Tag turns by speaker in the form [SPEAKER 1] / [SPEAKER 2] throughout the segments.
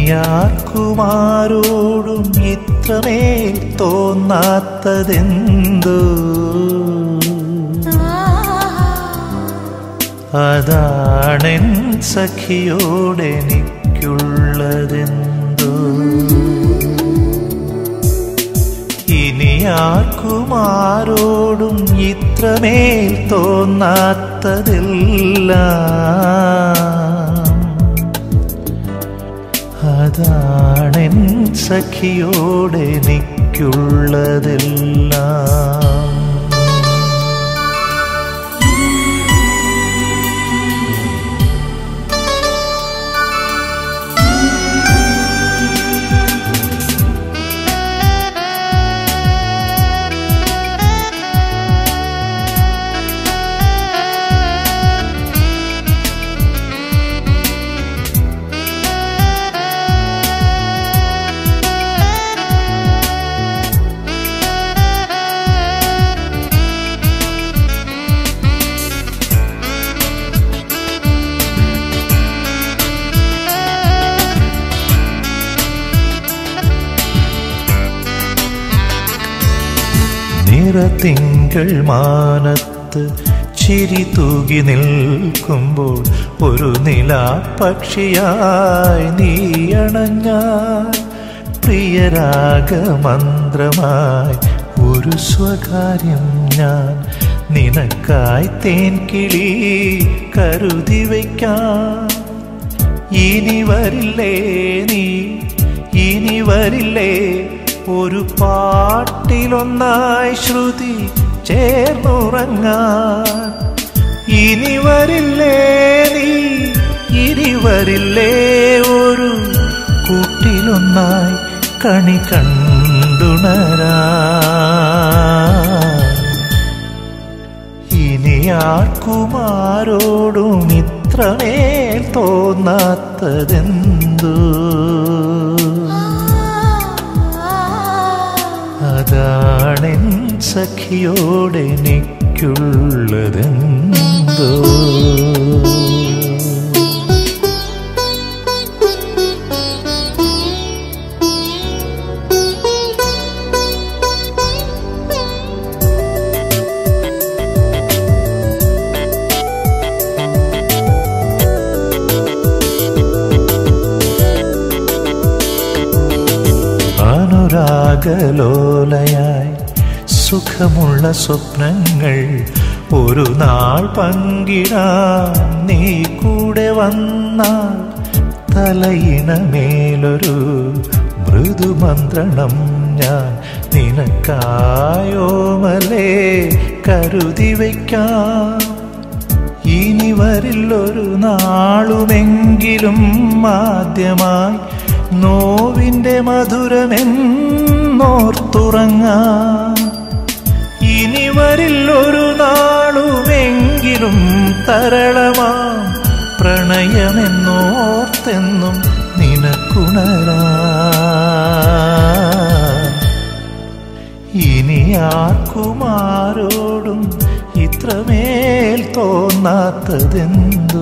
[SPEAKER 1] ഇനിയാർക്കുമാരോടും ഇത്രമേൽ തോന്നാത്തതെന്തോ അതാണെൻ സഖിയോടെനിക്കുള്ളതെന്തോ ഇനി ആർക്കുമാരോടും ഇത്രമേൽ തോന്നാത്തതില്ല അതാണെൻ സഖിയോടെനിക്കുള്ളതെല്ലാം നിറത്തിങ്കൾ മാനത്ത് ചിരി തൂകി നിൽക്കുമ്പോൾ ഒരു നിലാപക്ഷിയായി നീ അണഞ്ഞാൽ പ്രിയരാഗമന്ത്രമായി ഒരു സ്വകാര്യം ഞാൻ നിനക്കായി തേൻ കിളി കരുതി വയ്ക്കാം ഇനി വരില്ലേ നീ ഇനി വരില്ലേ ഒരു പാട്ടിലൊന്നായി ശ്രുതി ചേർന്നുറങ്ങാൻ ഇനി വരില്ലേ നീ ഇനി വരില്ലേ ഒരു കൂട്ടിലൊന്നായി കണി കണ്ടുണരാ ഇനി ആർക്കുമാരോടും ഇത്രമേൽ തോന്നാത്തതെന്തോ അതാണെൻ സഖിയോടെനിക്കുള്ളതെന്തോ അനുരാഗലോലയായി സുഖമുള്ള സ്വപ്നങ്ങൾ ഒരു നാൾ പങ്കിടാൻ നീ കൂടെ വന്നാൽ തലയിണമേലൊരു മൃദുമന്ത്രണം ഞാൻ നിനക്കായോമലേ കരുതി വയ്ക്കാം ഇനി വരില്ലൊരു നാളുമെങ്കിലും ആദ്യമായി നോവിൻ്റെ മധുരമെന്നോർത്തുറങ്ങാം ഇനി വരില്ലൊരു നാളുമെങ്കിലും തരളമാം പ്രണയമെന്നോർത്തെന്നും നിനക്കുണരാ ഇനി ആർക്കുമാരോടും ഇത്രമേൽ തോന്നാത്തതെന്തോ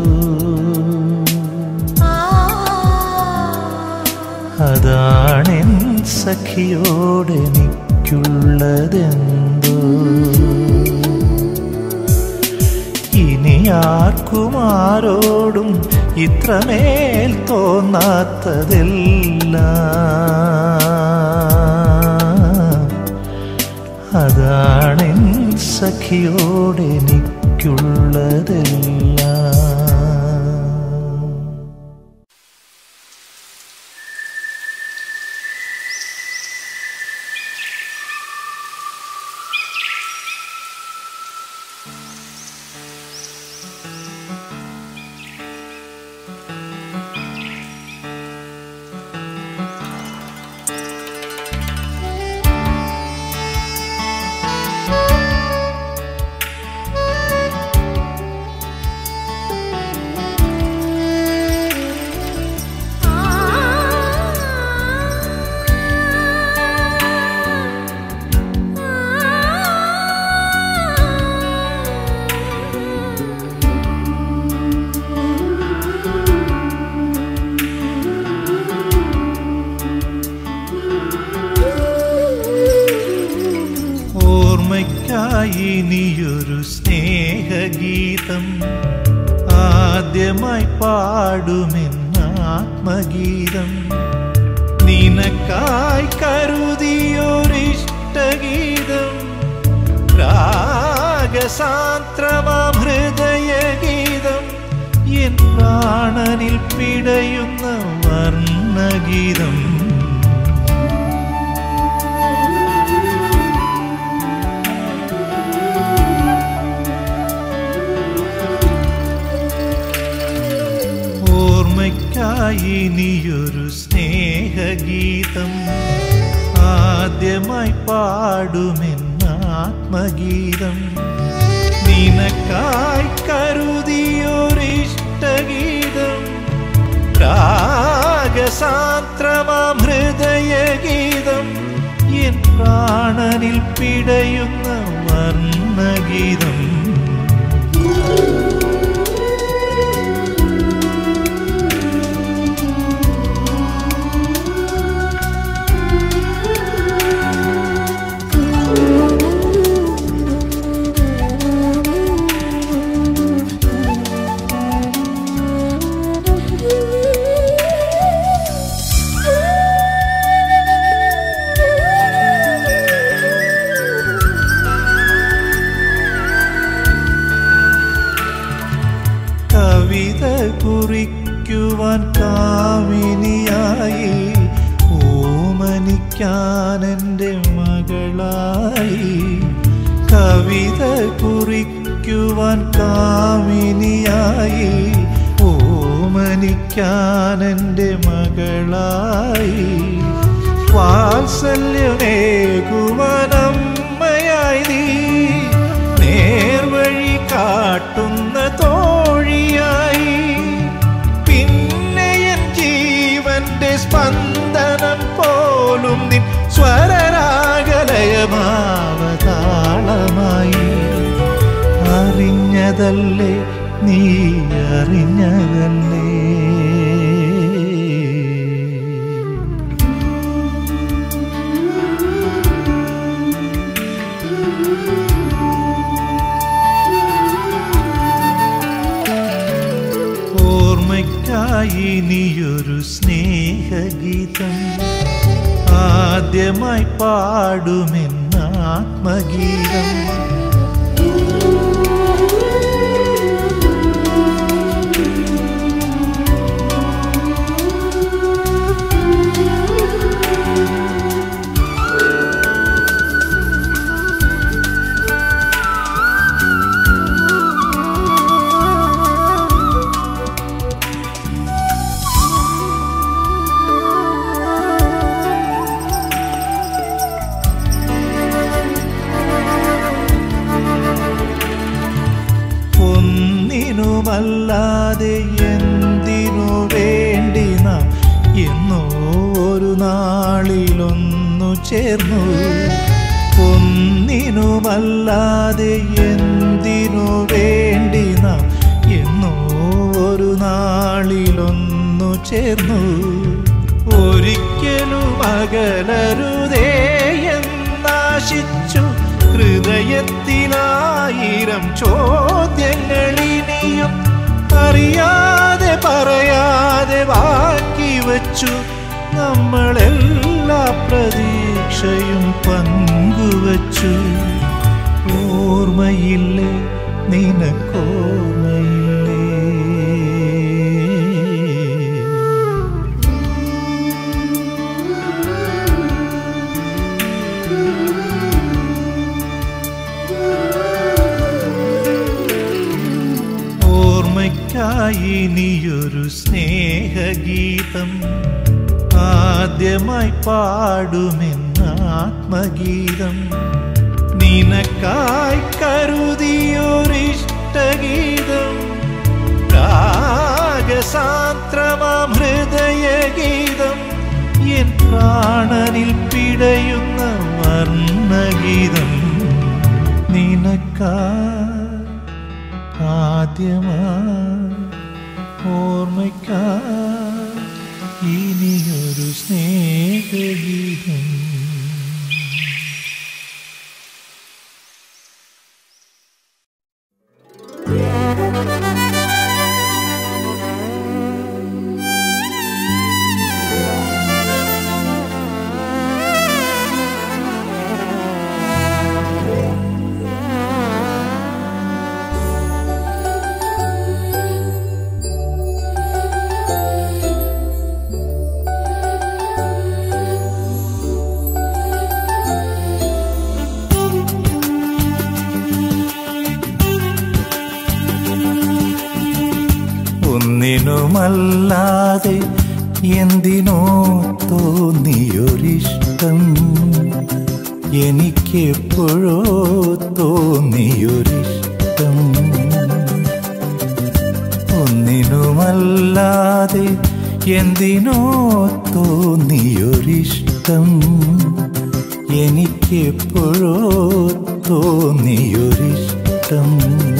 [SPEAKER 1] അതാണെൻ സഖിയോടെനിക്കുള്ളതെന്തോ ഇനി ആർക്കുമാരോടും ഇത്രമേൽ തോന്നാത്തതില്ല അതാണെൻ സഖിയോടെനിക്കുള്ളതെല്ലാം
[SPEAKER 2] ആ
[SPEAKER 1] സ്നേഹഗീതം ആദ്യമായി പാടുമെന്നാത്മഗീതം നിനക്കായി കരുതിയൊരിഷ്ടഗീതം രാഗസാന്ത്രമാം ഹൃദയഗീതം എൻ പ്രാണനിൽ പിടയുന്ന വർണ്ണഗീതം ഓർമ്മയ്ക്കായി ഇനിയൊരു സ്നേഹഗീതം ആദ്യമായി പാടുമെന്നാത്മഗീതം നിനക്കായി കരുതിയൊരിഷ്ടഗീതം രാഗസാന്ത്രമാം ഹൃദയഗീതം എൻ പ്രാണനിൽ പിടയുന്ന വർണ്ണഗീതം കവിത കുറിക്കുവാൻ കാമിനിയായി ഓമനിക്കാൻ എൻ്റെ മകളായി കവിത കുറിക്കുവാൻ കാമിനിയായി ഓമനിക്കാൻ എൻ്റെ മകളായി വാത്സല്യമേകുവനമ്മയായി നീ നേർവഴി കാട്ടുന്ന തോഴിയായി പിന്നെ എൻ ജീവന്റെ സ്പന്ദനം പോലും നിൻ സ്വരരാഗലയമാവതാളമായി അറിഞ്ഞതല്ലേ നീ അറിഞ്ഞതല്ലേ ഓർമ്മയ്ക്കായി നീയൊരു സ്നേഹഗീതം ആദ്യമായി പാടുമെന്നാത്മഗീതം ഒന്നിനുമല്ലാതെ എന്തിനു വേണ്ടി നാം എന്നോ ഒരു നാളിലൊന്നു ചേർന്നു ഒന്നിനുമല്ലാതെ എന്തിനു വേണ്ടി നാം എന്നോ ഒരു നാളിലൊന്നു ചേർന്നു ഒരിക്കലും അകലരുതേ എന്നാശിച്ചു ഹൃദയത്തിലായിരം ചോദ്യങ്ങളിനിയും അറിയാതെ പറയാതെ ബാക്കി വച്ചു നമ്മളെല്ലാ പ്രതീക്ഷയും പങ്കുവച്ചു ഓർമ്മയില്ലേ നിനക്കോർമ്മയില്ലേ ഓർമ്മയ്ക്കായി നീയൊരു സ്നേഹഗീതം ആദ്യമായി പാടുമെന്നാത്മഗീതം നിനക്കായി കരുതിയൊരിഷ്ടഗീതം രാഗസാന്ത്രമാം ഹൃദയഗീതം എൻ പ്രാണനിൽ പിടയുന്ന വർണ്ണഗീതം നിനക്കാ ആദ്യമാ ഓർമ്മയ്ക്കാ ഇനിയൊരു സ്നേഹഗീതം
[SPEAKER 2] Yeah.
[SPEAKER 1] ഒന്നിനുമല്ലാതെ എന്തിനോ തോന്നിയൊരിഷ്ടം എനിക്കെപ്പോഴോ തോന്നിയൊരിഷ്ടം ഒന്നിനുമല്ലാതെ എന്തിനോ തോന്നിയൊരിഷ്ടം എനിക്കെപ്പോഴോ തോന്നിയൊരിഷ്ടം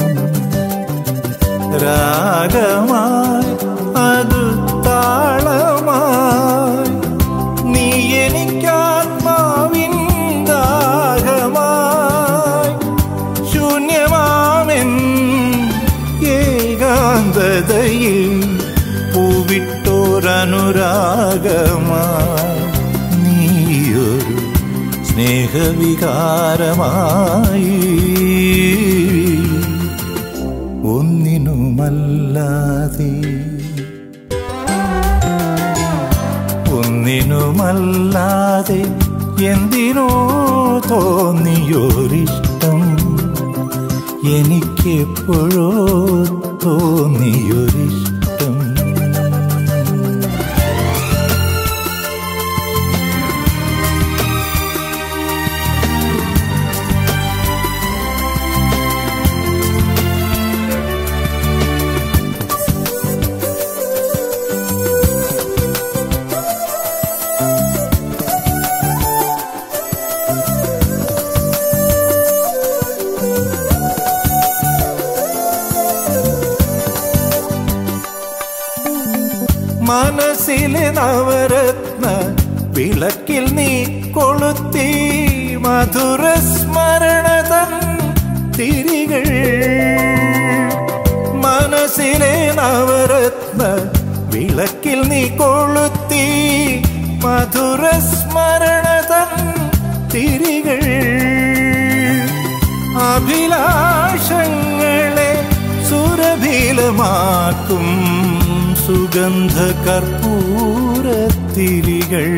[SPEAKER 1] രാഗമായി അത് താളമായി നീ എനിക്കാത്മാവിൻ ദാഹമായി ശൂന്യമാമെൻ ഏകാന്തതയിൽ പൂവിട്ടോരനുരാഗമായി നീയൊരു സ്നേഹവികാരമായി ഒന്നിനുമല്ലാതെ ഒന്നിനുമല്ലാതെ എന്തിനോ തോന്നിയൊരിഷ്ടം എനിക്കെപ്പോഴോ തോന്നിയൊരിഷ്ടം മനസ്സിലെ നവരത്ന വിളക്കിൽ നീ കൊളുത്തി മധുര സ്മരണതൻ തിരികൾ മനസ്സിലെ നവരത്ന വിളക്കിൽ നീ കൊളുത്തി മധുര സ്മരണതൻ തിരികൾ അഭിലാഷങ്ങളെ സുരഭീലമാക്കും സുഗന്ധ കർപ്പൂരത്തിരികൾ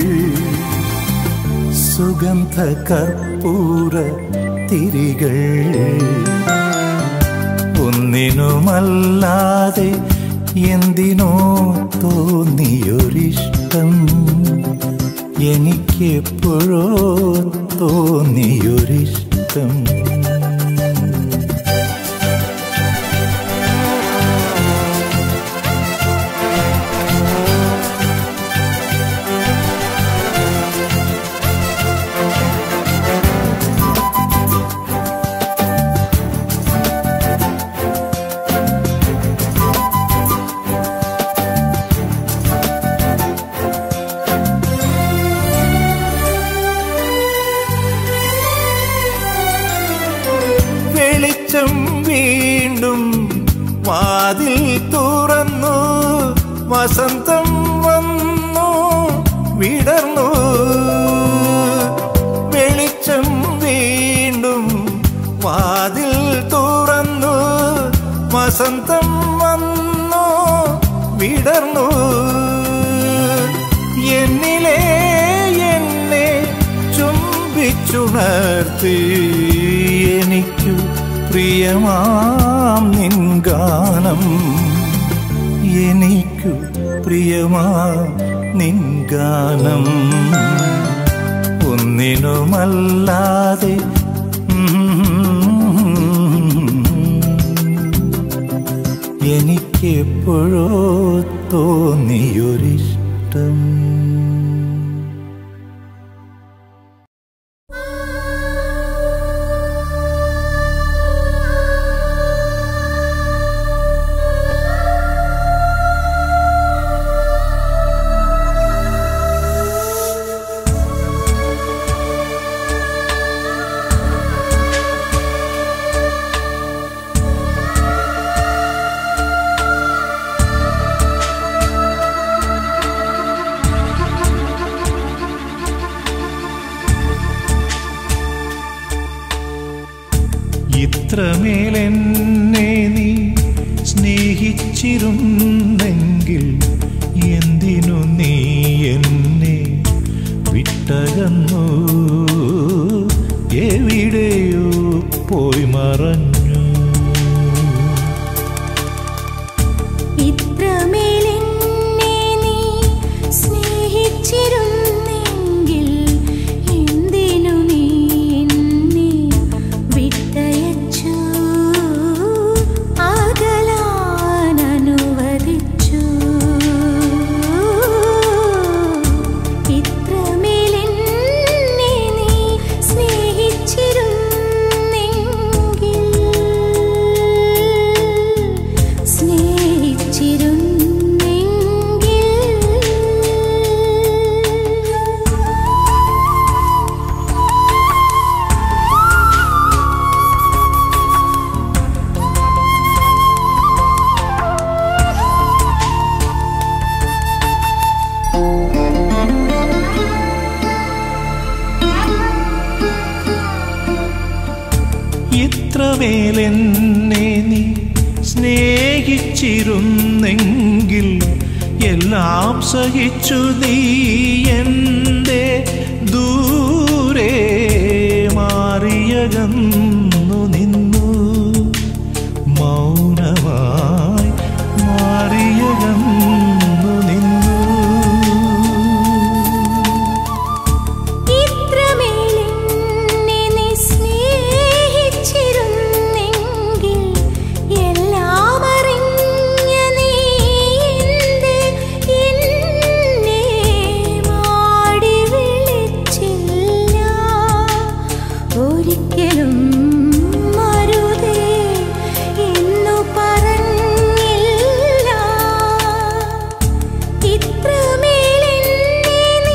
[SPEAKER 1] സുഗന്ധ കർപ്പൂര തിരികൾ ഒന്നിനുമല്ലാതെ എന്തിനോ തോന്നിയൊരിഷ്ടം എനിക്കെപ്പോഴോ തോന്നിയൊരിഷ്ടം വെളിച്ചം വീണ്ടും വാതിൽ തുറന്നു വസന്തം വന്നു വിടർന്നു വെളിച്ചം വീണ്ടും വാതിൽ തുറന്നു വസന്തം വന്നു വിടർന്നു എന്നിലെ എന്നെ ചുംബിച്ചുണർത്തി എനിക്കു പ്രിയമാം നിൻ ഗാനം എനിക്കു പ്രിയമാം നിൻ ഗാനം ഒന്നിനുമല്ലാതെ എനിക്കെപ്പോഴോ തോന്നിയൊരിഷ്ടം ഇത്രമേലെന്നെ നീ സ്നേഹിച്ചിരുന്നെങ്കിൽ എന്തിനു നീ എന്നെ വിട്ടകന്നു എവിടെയോ പോയി മറഞ്ഞു
[SPEAKER 2] ഇത്ര
[SPEAKER 1] എന്നെ നീ സ്നേഹിച്ചിരുന്നെങ്കിൽ എല്ലാം സഹിച്ചു നീ എൻ്റെ ദൂരെ മാറിയകന്നു നിന്നു മൗനമായി മാറിയകന്നു നിന്നു
[SPEAKER 2] ഇത്രമേലെന്നെ നീ സ്നേഹിച്ചിരുന്നെങ്കിൽ എല്ലാം അറിഞ്ഞ നീ എന്ത് എന്നെ മാടി വിളിച്ചില്ല ഒരിക്കലും മരുതേ എന്നു പറഞ്ഞില്ല ഇത്രമേൽ എന്നെ നീ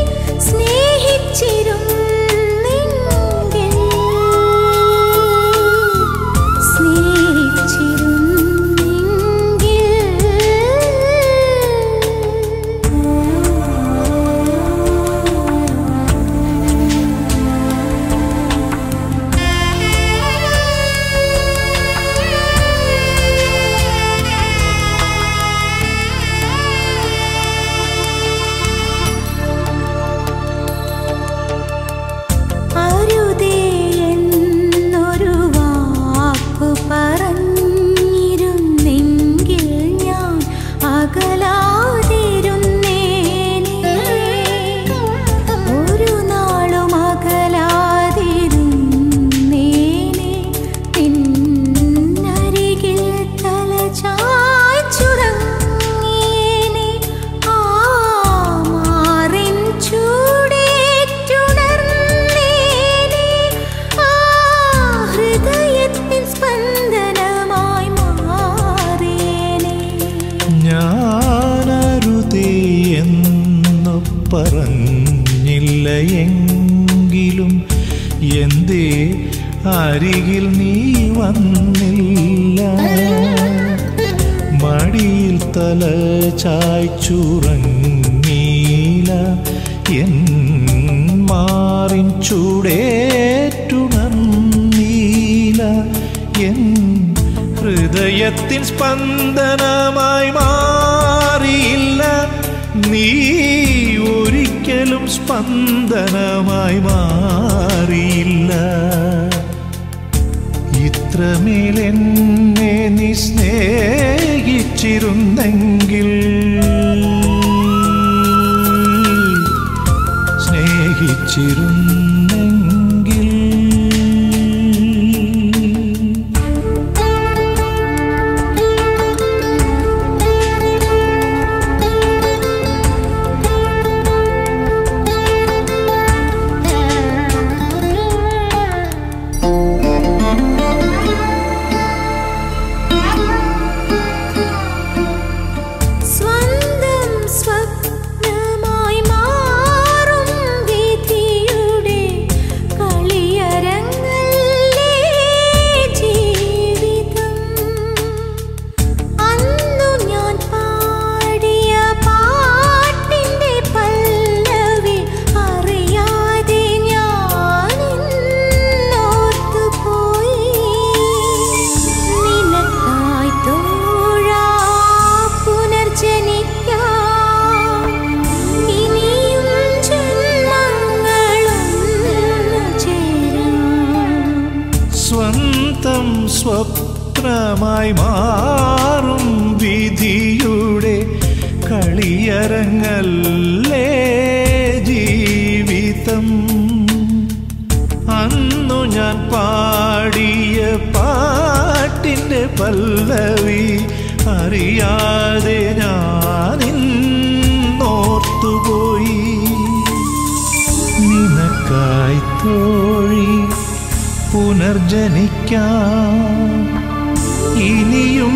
[SPEAKER 2] സ്നേഹിച്ചിരുന്നെങ്കിൽ സ്നേഹിച്ചിരുന്നെങ്കിൽ അരുതേ എന്നൊരു വാക്കു പറഞ്ഞിരുന്നെങ്കിൽ ഞാൻ അകലാതിരുന്നേനെ ഒരു നാളും അകലാതിരുന്നേനെ പിന്നരികിൽ തല ചായ്ച്ചുറങ്ങിയേനെ ആ മാറിൻ ചൂടേറ്റുണർന്നേനെ ആ ഹൃദയത്തിൻ സ്പന്ദനമായി മാറിയേനെ
[SPEAKER 1] ഞാനരുതേ എന്നു പറഞ്ഞില്ല എങ്കിലും എന്തേ അരികിൽ നീ വന്നില്ല മടിയിൽ തല ചായ്ച്ചുറങ്ങീല എൻ മാറിൻ ചൂടേറ്റുണർന്നീല എൻ ഹൃദയത്തിൻ സ്പന്ദനമായി മാറിയില്ല നീ ഒരിക്കലും സ്പന്ദനമായി മാറിയില്ല ഇത്രമേൽ എന്നെ നീ സ്നേഹിച്ചിരുന്നെങ്കിൽ സ്നേഹിച്ചിരുന്നെങ്കിൽ
[SPEAKER 2] സ്വന്തം സ്വപ്നമായി മാറും വിധിയുടെ കളിയരങ്ങല്ലേ ജീവിതം അന്നു ഞാൻ പാടിയ പാട്ടിന്റെ പല്ലവി അറിയാതെ ഞാൻ ഓർത്തുപോയി നിനക്കായി തോഴാ പുനർജനിക്കാം ഇനിയും ജന്മങ്ങളൊന്നു ചേരാം
[SPEAKER 1] സ്വന്തം സ്വപ്നമായി മാറും വിധിയുടെ കളിയരങ്ങല്ലേ ജീവിതം അന്നു ഞാൻ പാടിയ പാട്ടിൻ്റെ പല്ലവി അറിയാതെ ഞാൻ ഇന്നോർത്തുപോയി നിനക്കായി തോഴി പുനർജനിക്കാം ഇനിയും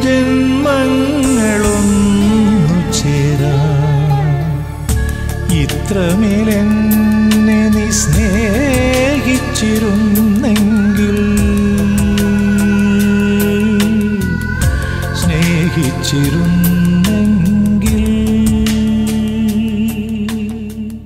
[SPEAKER 1] ജന്മങ്ങളൊന്നു ചേരാം ഇത്രമേൽ എന്നെ നീ സ്നേഹിച്ചിരുന്നെങ്കിൽ സ്നേഹിച്ചിരുന്നെങ്കിൽ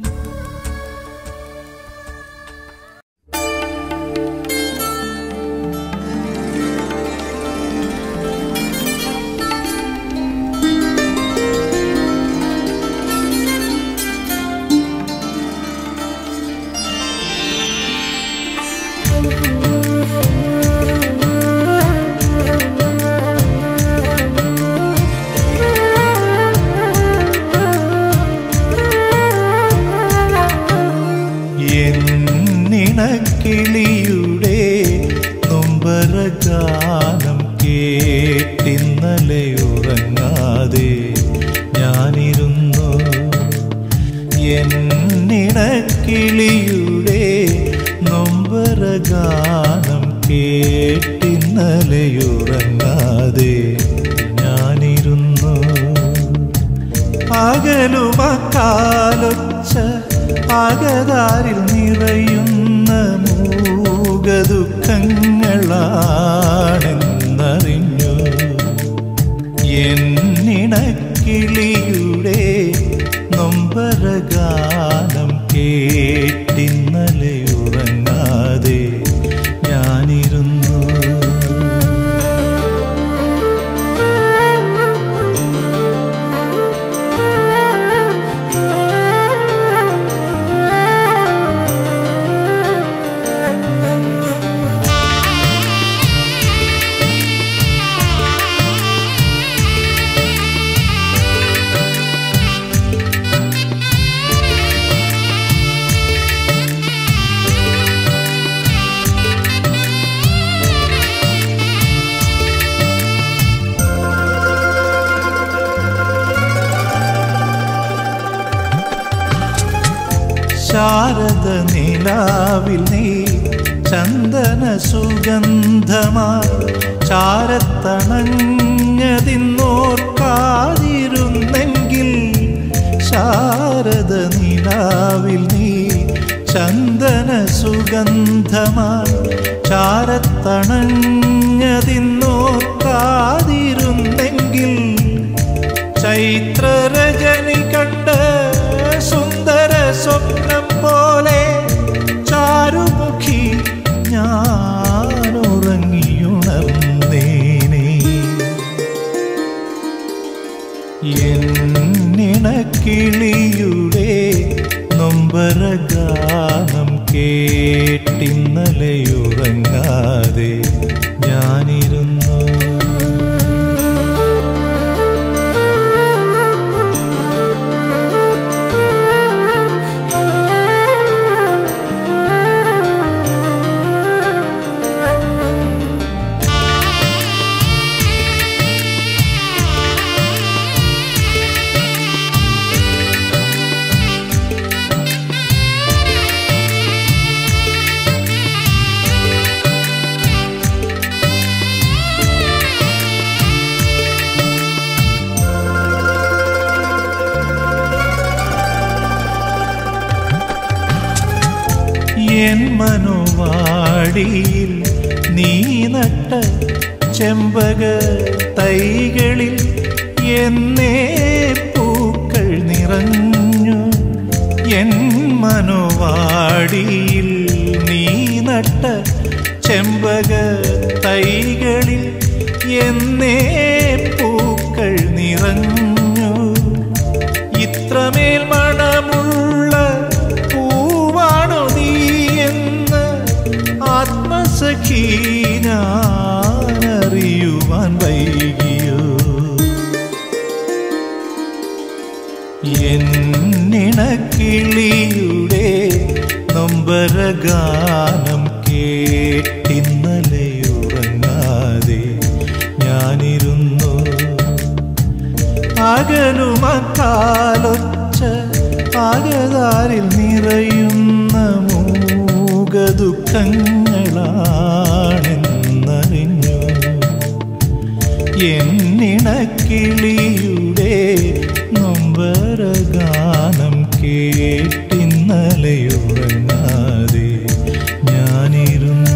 [SPEAKER 1] ഉറങ്ങാതെ ഞാനിരുന്നു എന്നിടക്കിളിയുടെ നൊമ്പരഗാനം കേട്ടിന്നലെ ഉറങ്ങാതെ ഞാനിരുന്നു പകലുമക്കാലൊച്ച അകതാരിൽ നിറയുന്ന മൂകദുഃഖങ്ങളാണെന്നറിഞ്ഞു എന്നിണക്കിളിയുടെ നൊമ്പരഗാനം കേട്ടിന്നലെ ഉറങ്ങാതെ ഞാനിരുന്നു ശാരദ നിലാവിൽ നീ ചന്ദന സുഗന്ധമായി ചാരത്തണഞ്ഞതിന്നോർക്കാതിരുന്നെങ്കിൽ ശാരദ നിലാവിൽ നീ ചന്ദന സുഗന്ധമായി ചാരത്തണഞ്ഞതിന്നോർക്കാതിരുന്നെങ്കിൽ ചൈത്രരജനി കണ്ട സുന്ദര സ്വപ്നം പോലെ ചാരുമുഖി ഞാൻ ഉറങ്ങിയുണർന്നേനെ എന്നിണക്കിളിയുടെ നൊമ്പരഗാനം കേട്ടിന്നലെ ഉറങ്ങാതെ ഞാനിരുന്നു എൻ മനോവാടിയിൽ നീ നട്ട ചെമ്പക തൈകളിൽ എന്നേ പൂക്കൾ നിറഞ്ഞു എൻ മനോവാടിയിൽ നീ നട്ട ചെമ്പക തൈകളിൽ എന്നേ പൂക്കൾ നിറഞ്ഞു ഇത്രമേൽ മണമുള്ള പൂവാണു നീ എന്ന് ആത്മസഖി ഞാനറിയുവാൻ വൈകിയോ എന്നിണക്കിളിയുടെ നൊമ്പരഗാനം കേട്ടിന്നലെ ഉറങ്ങാതെ ഞാനിരുന്നു അകലുമക്കാലൊച്ച അകതാരിൽ നിറയുന്ന മൂകദുഃഖങ്ങളാണെന്നറിഞ്ഞു എന്നിണക്കിളിയുടെ നൊമ്പരഗാനം കേട്ടിന്നലെ ഉറങ്ങാതെ ഞാനിരുന്നു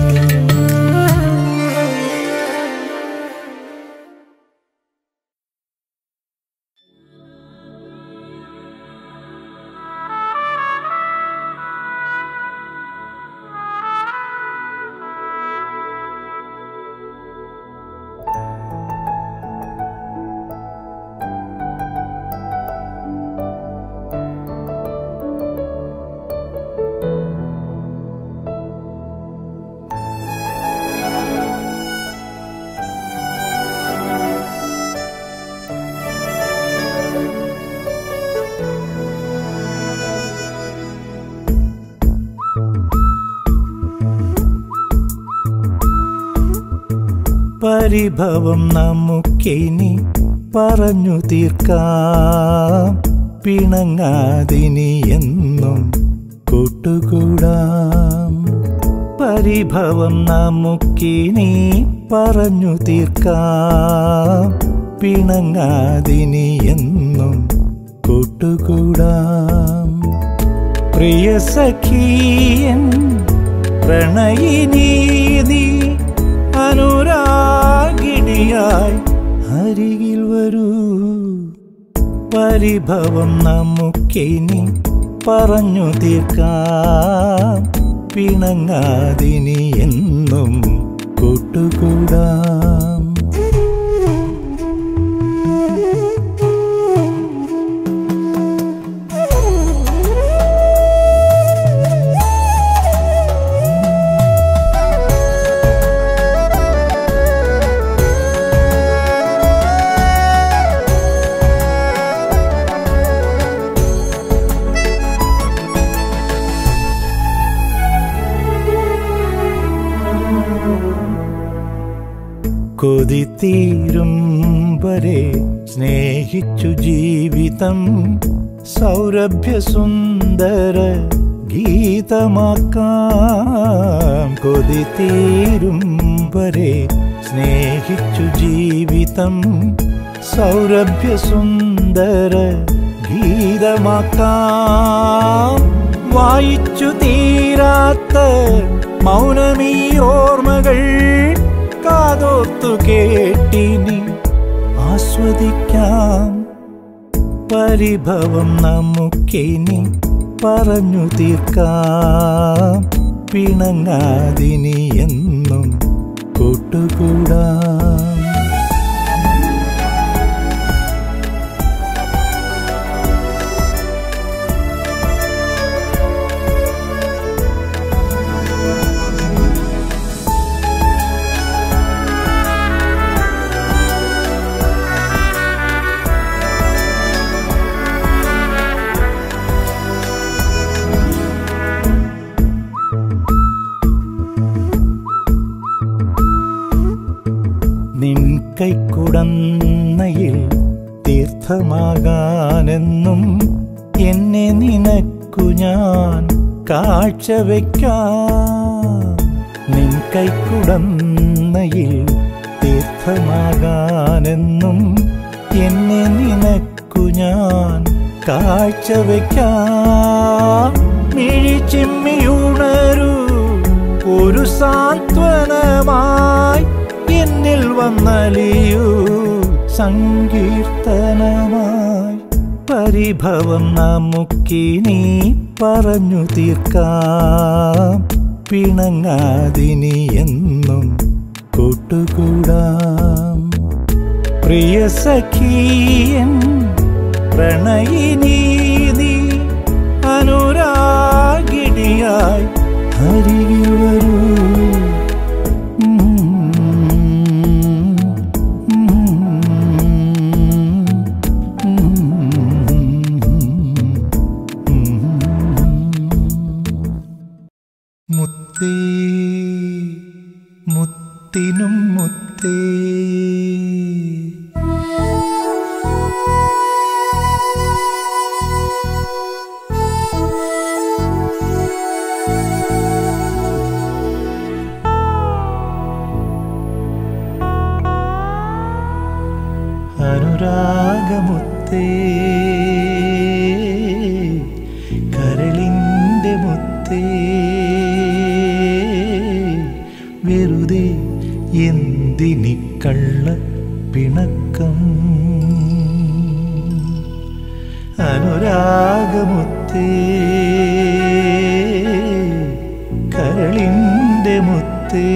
[SPEAKER 1] പരിഭവം നമുക്കിന്നേറെ നാമൊക്കെ ഇനി പറഞ്ഞു തീർക്കാം പിണങ്ങാതിനി എന്നും കൂട്ടുകൂടാം പരിഭവം നമുക്കിനി പറഞ്ഞു തീർക്കാം പിണങ്ങാതിനി എന്നും കൂട്ടുകൂടാം പ്രിയ സഖീയൻ പ്രണയിനീ നീ അനുരാഗിണിയായി അരികിൽ വരൂ പരിഭവം നമുക്കിനി പറഞ്ഞു തീർക്കാം പിണങ്ങാതിനി എന്നും കൂട്ടുകൂടാം കൊതിത്തീരും വരെ സ്നേഹിച്ചു ജീവിതം സൗരഭ്യസുന്ദര ഗീതമാക്കാം കൊതിത്തീരും വരെ സ്നേഹിച്ചു ജീവിതം സൗരഭ്യസുന്ദര ഗീതമാക്കാം വായിച്ചു തീരാത്ത മൗനമീ ഓർമ്മകൾ കാതോർത്തു കേട്ടിനി ആസ്വദിക്കാം പരിഭവം നമുക്കിനി പറഞ്ഞു തീർക്കാം പിണങ്ങാതിനി എന്നും കൂട്ടുകൂടാം നിൻ കൈക്കുടന്നയിൽ തീർത്ഥമാകാനെന്നും എന്നെ നിനക്കു ഞാൻ കാഴ്ചവെക്കാം നിൻ കൈക്കുടന്നയിൽ തീർത്ഥമാകാനെന്നും എന്നെ നിനക്കു ഞാൻ കാഴ്ചവെക്കാം മിഴിച്ചിമ്മിയുണരൂ ഒരു സാന്ത്വനമായി എന്നിൽ വന്നലിയൂ സങ്കീർത്തനമായി പരിഭവം നമുക്കിനി പറഞ്ഞു തീർക്കാം പിണങ്ങാതിനി എന്നും കൂട്ടുകൂടാം പ്രിയ സഖീയൻ പ്രണയിനീ നീ അനുരാഗിണിയായി അരികിൽ വരൂ ഉം, ഉം, മുത്തേ മുത്തിനും മുത്തേ അനുരാഗമുത്തേ കരളിൻ്റെ മുത്തേ വെറുതെ എന്തിനി കള്ള പിണക്കം അനുരാഗമുത്തേ കരളിൻ്റെ മുത്തേ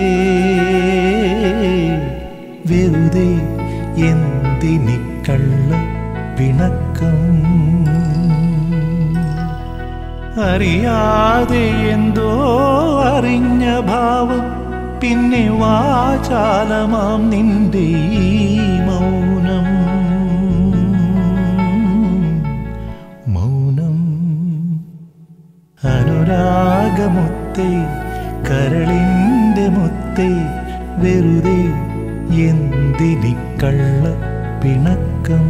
[SPEAKER 1] വെറുതെ എന്തിനി കള്ള പിണക്കം അറിയാതെ എന്തോ അറിഞ്ഞ ഭാവം പിന്നെ വാചാലമാം നിന്റെ ഈ മൗനം മൗനം അനുരാഗമുത്തേ കരളിൻ്റെ മുത്തേ വെറുതെ എന്തിനി കള്ള പിണക്കം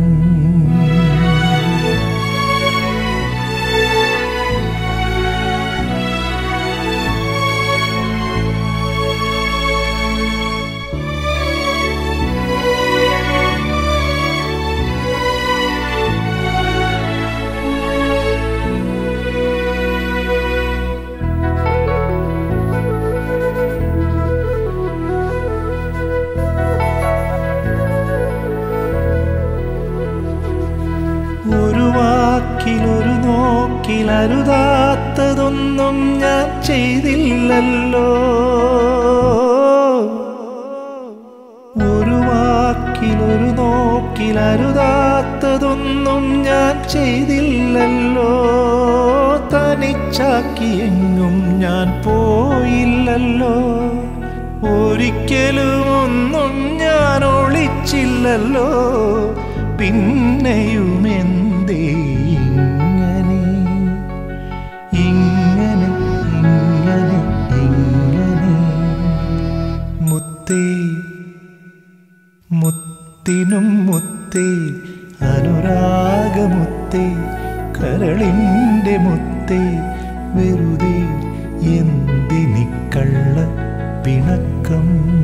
[SPEAKER 1] ഒരു വാക്കിലൊരു നോക്കിലരുതാത്തതൊന്നും ഞാൻ ചെയ്തില്ലല്ലോ ഒരു വാക്കിലൊരു നോക്കിലരുതാത്തതൊന്നും ഞാൻ ചെയ്തില്ലല്ലോ തനിച്ചാക്കിയെങ്ങും ഞാൻ പോയില്ലല്ലോ ഒരിക്കലും ഒന്നും ഞാൻ ഒളിച്ചില്ലല്ലോ പിന്നെയും എന്തേ ഇങ്ങനെ ഇങ്ങനെ ഇങ്ങനെ ഇങ്ങനെ മുത്തേ മുത്തിനും മുത്തേ അനുരാഗമുത്തേ കരളിൻ്റെ മുത്തേ വെറുതെ എന്തിനിക്കള്ള പിണക്കം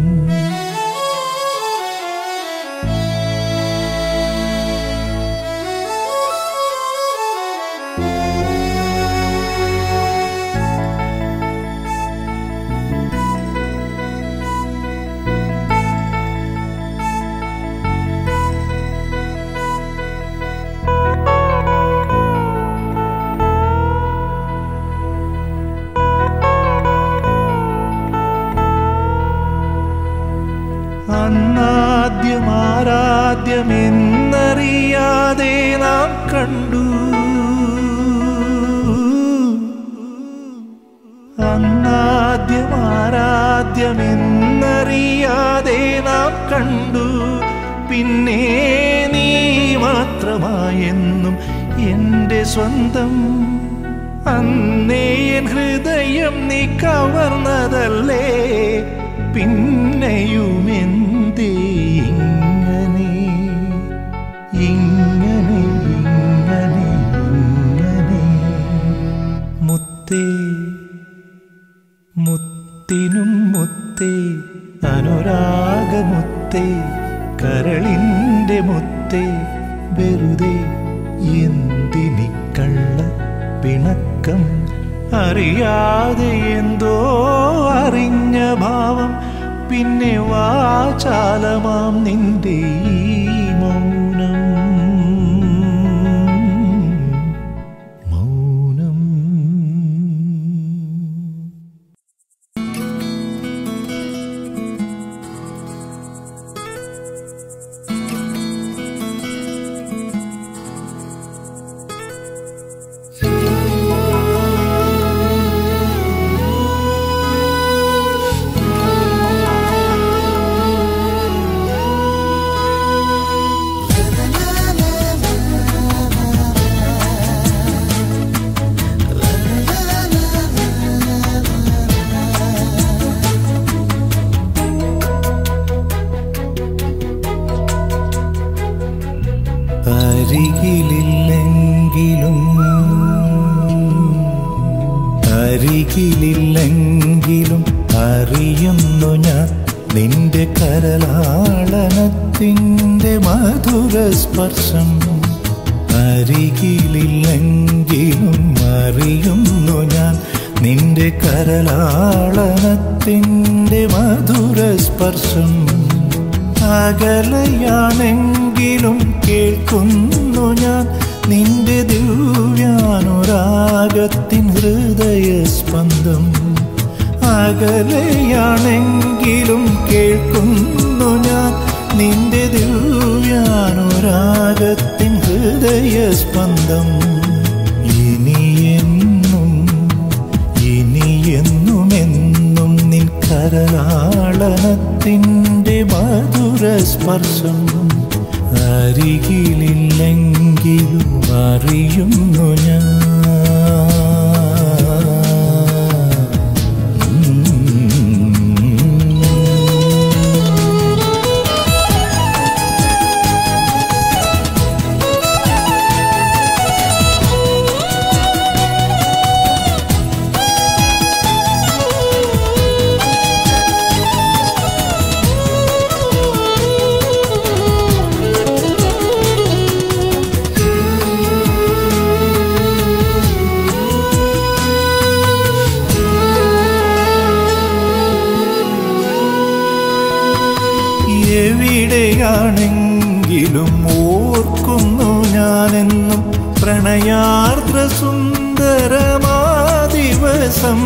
[SPEAKER 1] അന്നാദ്യം ആരാദ്യമെന്നറിയാതെ നാം കണ്ടു അന്നാദ്യം ആരാദ്യമെന്നറിയാതെ നാം കണ്ടു പിന്നെ നീ മാത്രമായെന്നും എൻ്റെ സ്വന്തം അന്നേ എൻ ഹൃദയം നീ കവർന്നതല്ലേ പിന്നെയും എന്തേ ഇങ്ങനെ ഇങ്ങനെ ഇങ്ങനെ ഇങ്ങനെ മുത്തേ മുത്തിനും മുത്തേ അനുരാഗമുത്തേ കരളിൻ്റെ മുത്തേ വെറുതെ എന്തിനിക്കള്ള പിണക്കം അറിയാതെ എന്തോ അറിഞ്ഞ ഭാവം പിന്നെ വാചാലമാം നിന്റെ ഈ മൗനം മൗനം അരികിലില്ലെങ്കിലും അരികിലില്ലെങ്കിലും അറിയുന്നു ഞാൻ നിന്റെ കരലാളനത്തിൻ്റെ മധുര സ്പർശം അരികിലില്ലെങ്കിലും അറിയുന്നു ഞാൻ നിന്റെ കരലാളനത്തിൻ്റെ മധുര സ്പർശം അകലയാണെങ്കിലും കേൾക്കുന്നു ഞാൻ നിന്റെ ദിവ്യാനുരാഗത്തിൻ ഹൃദയ സ്പന്ദം അകലയാണെങ്കിലും കേൾക്കുന്നു ഞാൻ നിന്റെ ദിവ്യാനുരാഗത്തിൻ ഹൃദയ സ്പന്ദം ഇനിയെന്നും ഇനിയെന്നും എന്നും നിൻ കരലാളനത്തിൻ്റെ മധുര സ്പർശം അരികിലില്ലെങ്കിലും അറിയുന്നു ഞാൻ ഓർക്കുന്നു ഞാനെന്നും പ്രണയാർദ്ര സുന്ദരമാ ദിവസം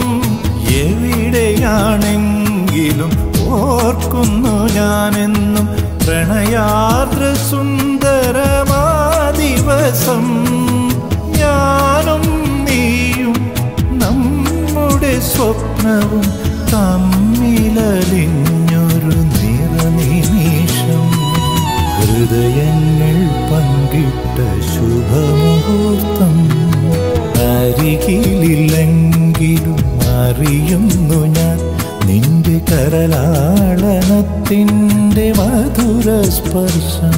[SPEAKER 1] എവിടെയാണെങ്കിലും ഓർക്കുന്നു ഞാനെന്നും പ്രണയാർദ്ര സുന്ദരമാ ദിവസം ഞാനും നീയും നമ്മുടെ സ്വപ്നവും തമ്മിലലിഞ്ഞൊരു നിറനിമീഷം ഹൃദയങ്ങൾ പങ്കിട്ട ശുഭമുഹൂർത്തം അരികിലില്ലെങ്കിലും അറിയുന്നു ഞാൻ നിന്റെ കരലാളനത്തിൻ്റെ മധുര സ്പർശം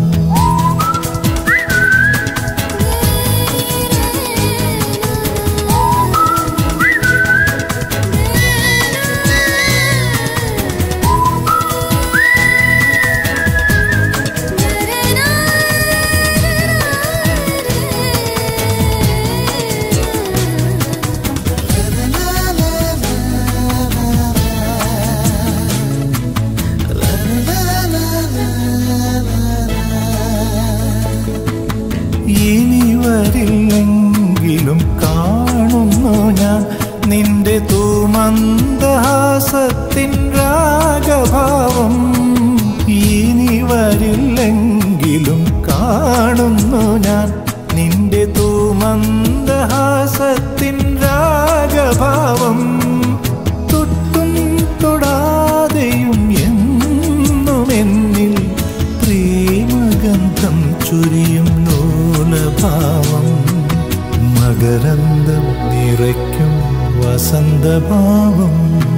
[SPEAKER 1] ഇനി വരില്ലെങ്കിലും കാണുന്നു ഞാൻ നിന്റെ തൂമന്ദഹാസത്തിൻ രാഗഭാവം ഇനി വരില്ലെങ്കിലും കാണുന്നു ഞാൻ നിന്റെ തൂമന്ദഹാസത്തിൻ രാഗഭാവം തൊട്ടും തൊടാതെയും എന്നും എന്നിൽ പ്രേമഗന്ധം ചുരിയും നൂലഭാവം മകരന്തം നിറയ്ക്കും വസന്തഭാവം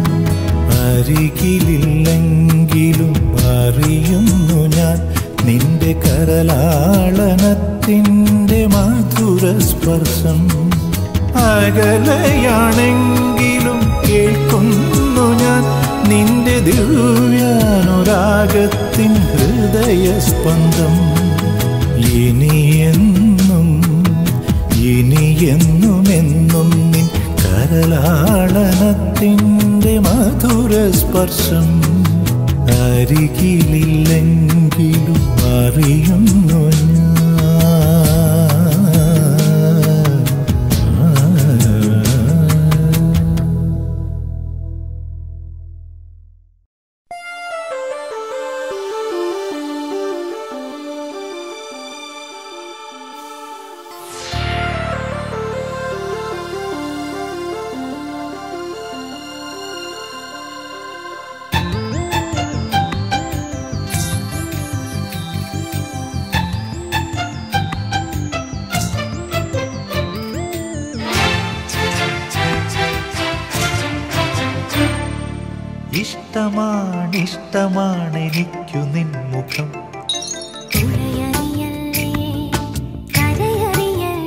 [SPEAKER 1] അരികിലില്ലെങ്കിലും അറിയുന്നു ഞാൻ നിന്റെ കരലാളനത്തിൻ്റെ മധുര സ്പർശം അകലയാണെങ്കിലും കേൾക്കുന്നു ഞാൻ നിന്റെ ദിവ്യാനുരാഗത്തിൻ ഹൃദയസ്പന്ദം ഇനിയെന്നും ഇനിയെന്നും എന്നും നിൻ കരലാളനത്തിൻ്റെ മധുര സ്പർശം അരികിലില്ലെങ്കിലും അറിയുന്നു ഞാൻ ഇഷ്ടമാണിഷ്ടമാണ് എനിക്കു നിൻ മുഖം
[SPEAKER 2] പുഴയറിയല്ലേ കരയറിയല്ലേ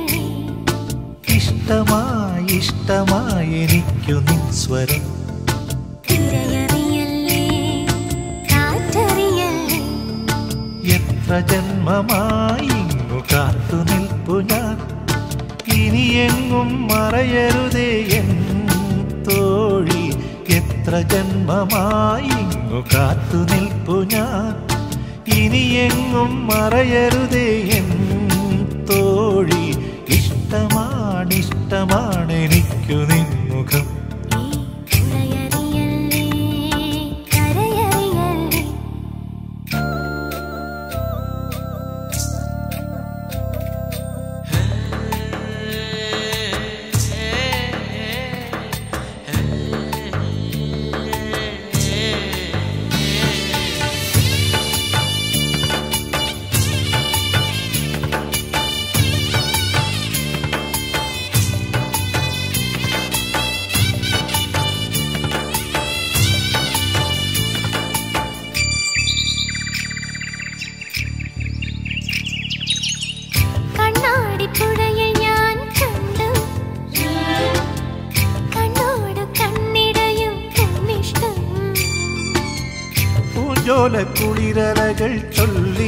[SPEAKER 1] ഇഷ്ടമായി ഇഷ്ടമായി എനിക്കു നിൻ സ്വരം
[SPEAKER 2] തിരയറിയല്ലേ കാറ്ററിയല്ലേ
[SPEAKER 1] എത്ര ജന്മമായി ഇങ്ങു കാത്തു നിൽപ്പു ഞാൻ ഇനിയെങ്ങും മറയരുതേ എൻ തോഴി എത്ര ജന്മമായി ഇങ്ങു കാത്തു നിൽപ്പു ഞാൻ ഇനിയെങ്ങും മറയരുതേ എൻ തോഴി ഇഷ്ടമാണിഷ്ടമാണ് എനിക്കു നിൻമുഖം
[SPEAKER 2] പുഴയറിയല്ലേ കരയറിയല്ലേ കണ്ണാടിപ്പുഴയിൽ ഞാൻ കണ്ടു കണ്ണോട് കണ്ണിടയും കണ്ണിഷ്ടം
[SPEAKER 1] പൂജോല കുളിരലകൾ ചൊല്ലി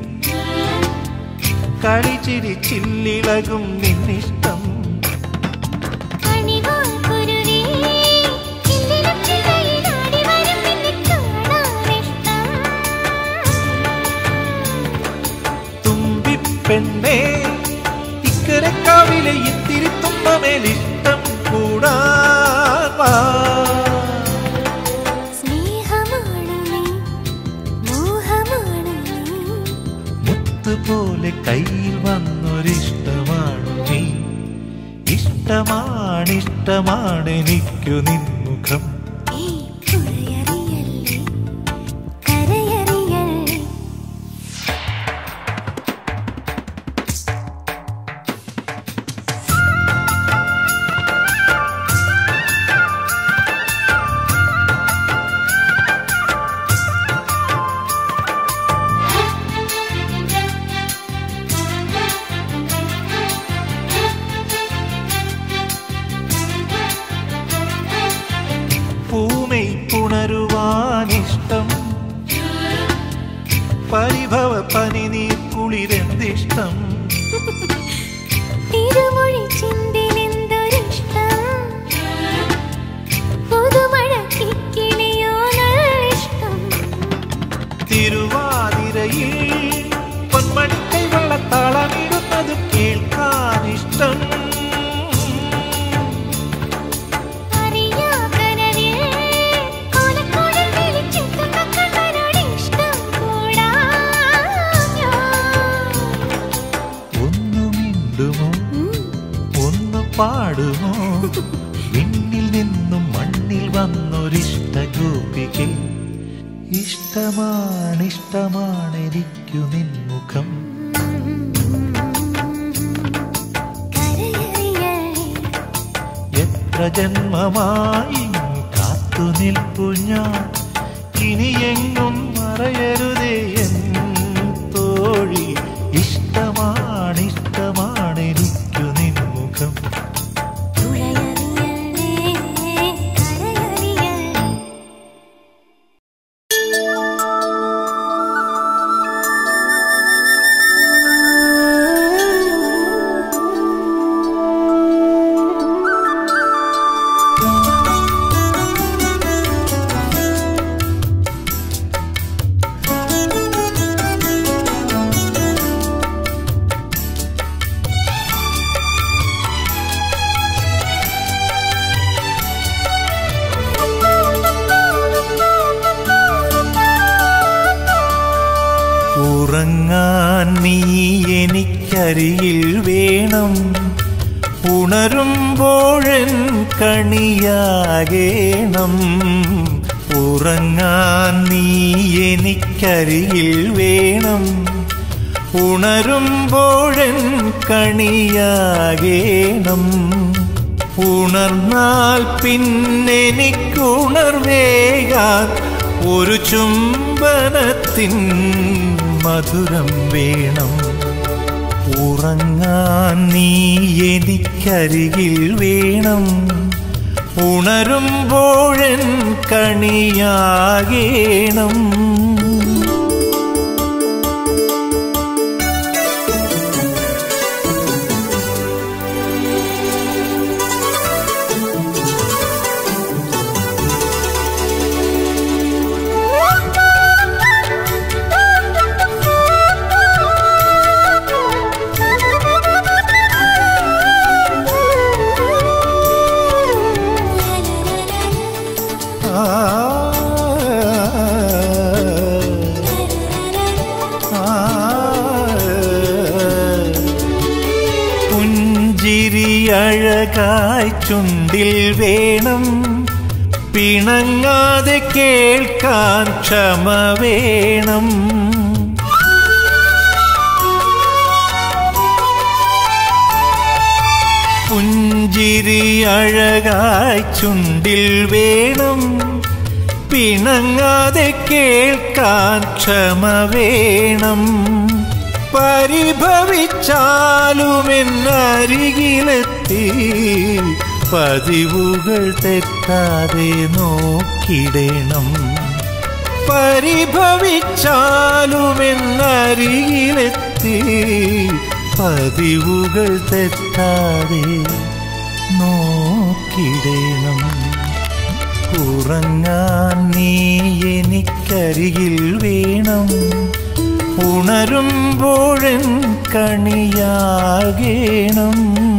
[SPEAKER 1] കളിച്ചിരി ചില്ലിളകും നിന്നിഷ്ടം
[SPEAKER 2] കണിവാൾ കുരുവി ചിന്തിലും ചിതയിലാടി വരും നിന്നെ കാണാനിഷ്ടം
[SPEAKER 1] പെണ്ണേ ഇക്കരക്കാവിലെ ഇത്തിരി തുമ്പമേലിഷ്ടം കൂടാൻ വാ
[SPEAKER 2] സ്നേഹമാണ് നീ മോഹമാണ് നീ
[SPEAKER 1] മുത്തുപോലെ കയ്യിൽ വന്നൊരിഷ്ടമാണ് നീ ഇഷ്ടമാണിഷ്ടമാണ് എനിക്കു നിൻമുഖം
[SPEAKER 2] ഈ പുഴയറിയല്ലേ കരയറിയല്ലേ
[SPEAKER 1] പൂമൈ പുണരുവാനിഷ്ടം പരിഭവ പനിനീർ കുളിരെന്തിഷ്ടം
[SPEAKER 2] തിരുമൊഴി ചിന്തിനെന്തൊരിഷ്ടം പുതുമഴ കിക്കിളിയോ നല്ലിഷ്ടം
[SPEAKER 1] തിരുവാതിരയിൽ പൊന്മണിക്കൈ വെള്ളത്താളമിടുന്നത് കേൾക്കാനിഷ്ടം
[SPEAKER 2] അറിയാകനവിൽ കോലക്കോടിൽ വിളിച്ചെത്തുന്ന കണ്ണനോട് ഇഷ്ടം കൂടാഞ്ഞോ
[SPEAKER 1] ഒന്നു മിണ്ടുമോ ഒന്ന് പാടുമോ വിണ്ണിൽ നിന്നും മണ്ണിൽ വന്നൊരിഷ്ട ഗോപികെ ഇഷ്ടമാണിഷ്ടമാണ് എനിക്കു നിൻമുഖം
[SPEAKER 2] കരയറിയല്ലേ
[SPEAKER 1] എത്ര ജന്മമായി കാത്തു നിൽപ്പു ഞാൻ ഇനിയെങ്ങും മറയരുതേ എൻ തോഴി ഇഷ്ടമാണിഷ്ടമാണ് എനിക്കു നിൻമുഖം
[SPEAKER 2] പുഴയറിയല്ലേ കരയറിയല്ലേ
[SPEAKER 1] ഉറങ്ങാൻ നീ എനിക്കരിയിൽ വേണം ഉണരുമ്പോഴൻ കണിയാകേണം ഉറങ്ങാൻ നീ എനിക്കരിയിൽ വേണം ഉണരുമ്പോഴൻ കണിയാകേണം ഉണർന്നാൽ പിന്നെനിക്കുണർവേകാൻ ഒരു ചുംബനത്തിൻ മധുരം വേണം ഉറങ്ങാൻ നീ എനിക്കരികിൽ വേണം ഉണരുമ്പോഴൻ കണിയാകേണം ആ, ആ, പുഞ്ചിരി അഴകായി ചുണ്ടിൽ വേണം പിണങ്ങാതെ കേൾക്കാൻ ക്ഷമ വേണം പുഞ്ചിരി അഴകായി ചുണ്ടിൽ വേണം പിണങ്ങാതെ കേൾക്കാൻ ക്ഷമ വേണം പരിഭവിച്ചാലുമെന്നരികിലെത്തി പതിവുകൾ തെറ്റാതെ നോക്കിടണം പരിഭവിച്ചാലുമെന്നരികിലെത്തി പതിവുകൾ തെറ്റാതെ നോക്കിടണം ഉറങ്ങാൻ നീ എനിക്കരികിൽ വേണം ഉണരുമ്പോഴൻ കണിയാകേണം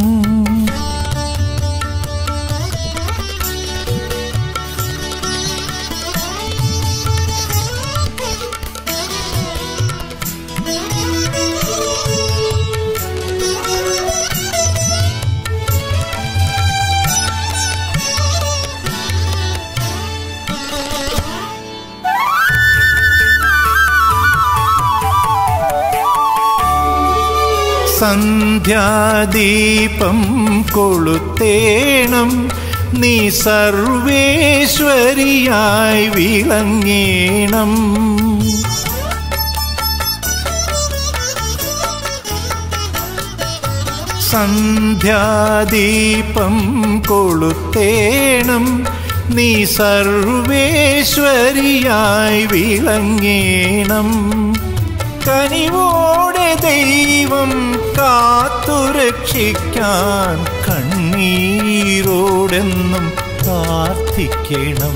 [SPEAKER 1] സന്ധ്യാദീപം കൊളുത്തേണം നീ സർവേശ്വരിയായി വിളങ്ങേണം സന്ധ്യാദീപം കൊളുത്തേണം നീ സർവേശ്വരിയായി വിളങ്ങേണം കനിവോടെ ദൈവം കാത്തുരക്ഷിക്കാൻ കണ്ണീരോടെന്നും പ്രാർത്ഥിക്കണം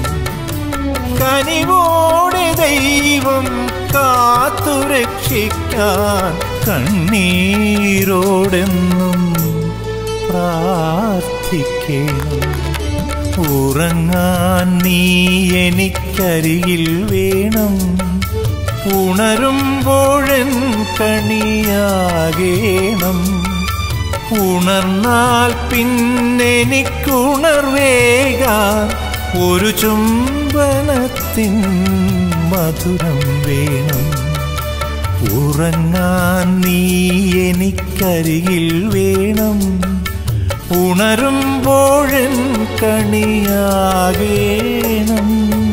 [SPEAKER 1] കനിവോടെ ദൈവം കാത്തുരക്ഷിക്കാൻ കണ്ണീരോടെന്നും പ്രാർത്ഥിക്കണം ഉറങ്ങാൻ നീ എനിക്കരികിൽ വേണം ഉണരുമ്പോഴൻ കണിയാകേണം ഉണർന്നാൽ പിന്നെനിക്കുണർവേകാൻ ഒരു ചുംബനത്തിൻ മധുരം വേണം ഉറങ്ങാൻ നീ എനിക്കരികിൽ വേണം ഉണരുമ്പോഴൻ കണിയാകേണം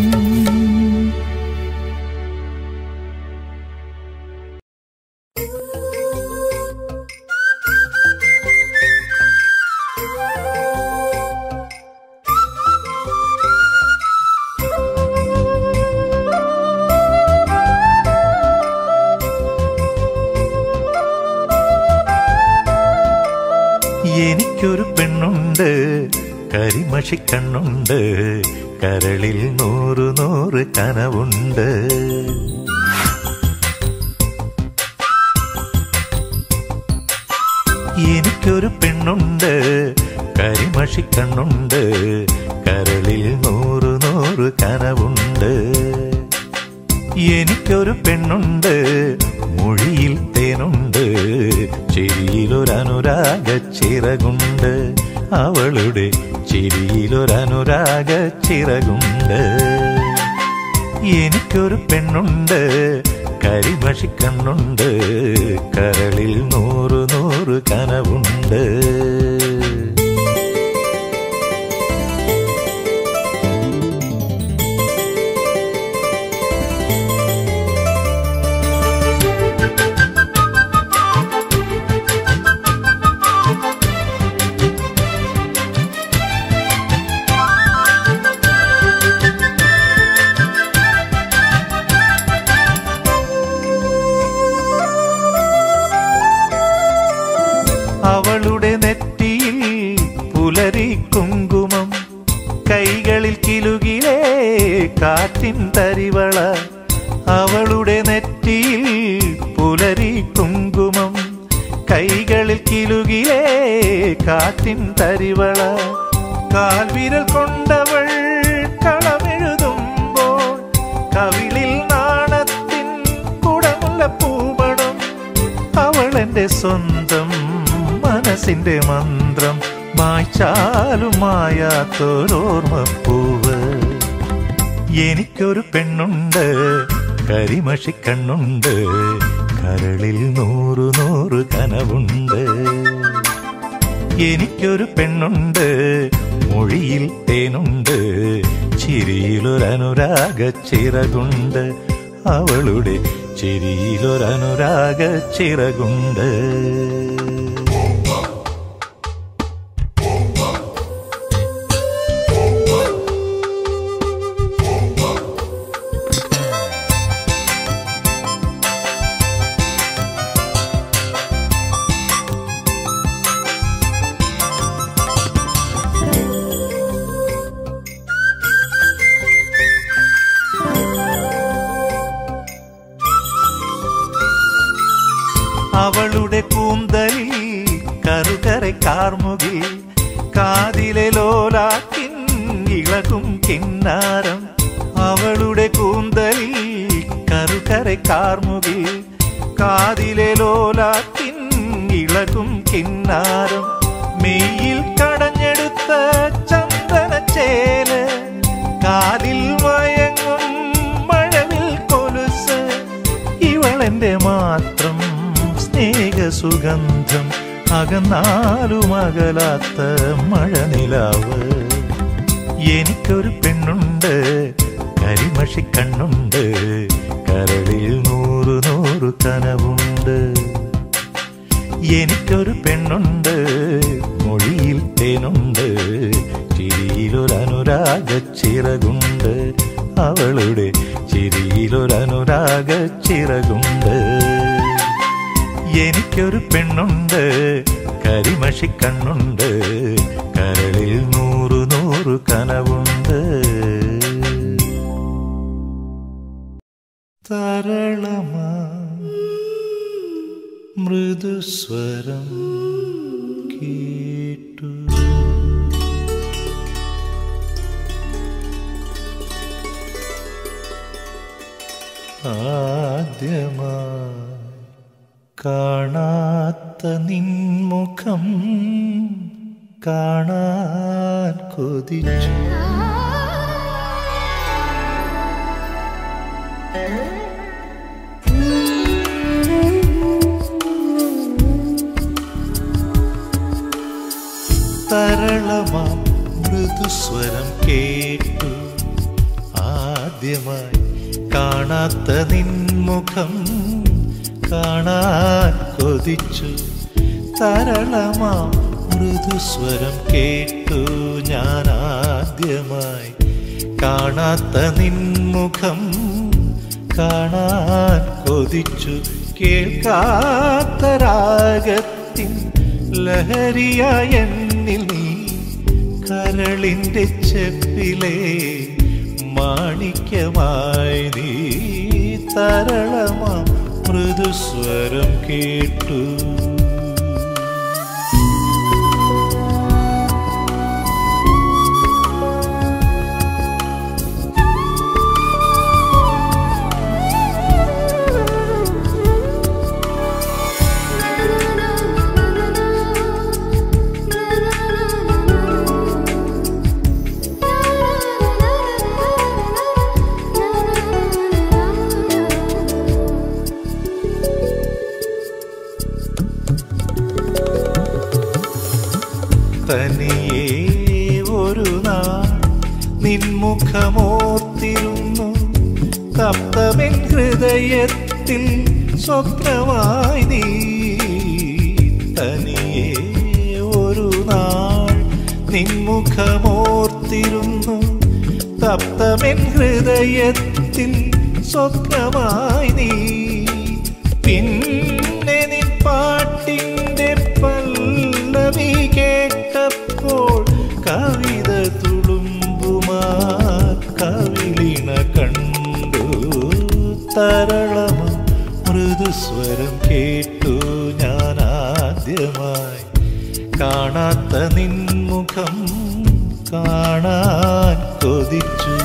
[SPEAKER 1] എനിക്കൊരു പെണ്ണുണ്ട് കരിമഷിക്കണ്ണുണ്ട് കരളിൽ നൂറ് നൂറ് കനവുണ്ട് എനിക്കൊരു പെണ്ണുണ്ട് കരിമഷിക്കണ്ണുണ്ട് കരളിൽ നൂറ് നൂറ് കനവുണ്ട് എനിക്കൊരു പെണ്ണുണ്ട് മൊഴിയിൽ തേനുണ്ട് ചിരിയിലൊരനുരാഗ ചിറകുണ്ട് അവളുടെ ചിരിയിലൊരനുരാഗ ചിറകുണ്ട് എനിക്കൊരു പെണ്ണുണ്ട് കരിമഷിക്കണ്ണുണ്ട് കരളിൽ നൂറ് നൂറ് കനവുണ്ട് അവളുടെ നെറ്റിയിൽ പുലരി കുങ്കുമം കൈകളിൽ കിലുകിലേ കാറ്റിൻ തരിവള അവളുടെ നെറ്റിയിൽ പുലരി കുങ്കുമം കൈകളിൽ കിലുകിലേ കാറ്റിൻ തരിവള കാൽവിരൽ കൊണ്ടവൾ കളമെഴുതുമ്പോൾ കവിളിൽ നാണത്തിൻ കുടമുള്ള പൂമണം അവൾ എന്റെ സ്വന്തം മനസ്സിന്റെ മന്ത്രം മായ്ച്ചാലും മായാത്തൊരോർമ്മപ്പൂവ് എനിക്കൊരു പെണ്ണുണ്ട് കരിമഷിക്കണ്ണുണ്ട് കരളിൽ നൂറ് നൂറ് കനവുണ്ട് എനിക്കൊരു പെണ്ണുണ്ട് മൊഴിയിൽ തേനുണ്ട് ചിരിയിലൊരനുരാഗ ചിറകുണ്ട് അവളുടെ ചിരിയിലൊരനുരാഗ ചിറകുണ്ട് അവളുടെ കൂന്തലിൽ കറുകரை കാർമുകിൽ കാതിലെ ലോലാക്കിൻ ഇളകും കിന്നാരം അവളുടെ കൂന്തലിൽ കറുകரை കാർമുകിൽ കാതിലെ ലോലാക്കിൻ ഇളകും കിന്നാരം മെയ്യിൽ കടഞ്ഞെടുത്ത ചന്ദനച്ചേല് കാലിൽ മയങ്ങും മഴവിൽ കൊലുസ് ഇവളെന്റെ മാത്രം സ്നേഹസുഗന്ധം അകന്നാലും അകലാത്ത മഴനിലാവ് എനിക്കൊരു പെണ്ണുണ്ട് കരിമഷി കണ്ണുണ്ട് കരളിൽ നൂറു നൂറു കനവുണ്ട് എനിക്കൊരു പെണ്ണുണ്ട് മൊഴിയിൽ തേനുണ്ട് ചിരിയിലൊരനുരാഗ ചിറകുണ്ട് അവളുടെ ചിരിയിലൊരനുരാഗ ചിറകുണ്ട് എനിക്കൊരു പെണ്ണുണ്ട് കരിമഷി കണ്ണുണ്ട് കരളിൽ നൂറു നൂറു കനവുണ്ട് തരളമാ മൃദുസ്വരം കേട്ടു ആദ്യമാ കാണാത്ത നിൻമുഖം കാണാൻ കൊതിച്ചു തരളമാം മൃദുസ്വരം കേട്ടു ആദ്യമായി കാണാത്ത നിൻമുഖം കാണാൻ കൊതിച്ചു തരളമാം മൃദുസ്വരം കേട്ടു ഞാൻ ആദ്യമായി കാണാത്ത നിൻമുഖം കാണാൻ കൊതിച്ചു കേൾക്കാത്ത രാഗത്തിൻ ലഹരിയായ എന്നിൽ നീ കരളിന്റെ ചെപ്പിലെ മാണിക്യമായി നീ തരളമാം മൃദുസ്വരം കേട്ടു തനിയേ ഒരു നാൾ നിൻമുഖമോർത്തിരുന്നു തപ്തമെൻ ഹൃദയത്തിൽ സ്വപ്നമായി നീ തനിയേ ഒരു നാൾ നിൻമുഖമോർത്തിരുന്നു തപ്തമെൻ ഹൃദയത്തിൽ സ്വപ്നമായി നീ പിന്നെ നിൻ പാട്ടിൻ്റെ പല്ലവി കേട്ടപ്പോൾ കവിത തുളുമ്പുമാ കവിളിണ കണ്ടു തരളമ മൃദുസ്വരം കേട്ടു ഞാൻ ആദ്യമായി കാണാത്ത നിൻമുഖം കാണാൻ കൊതിച്ചു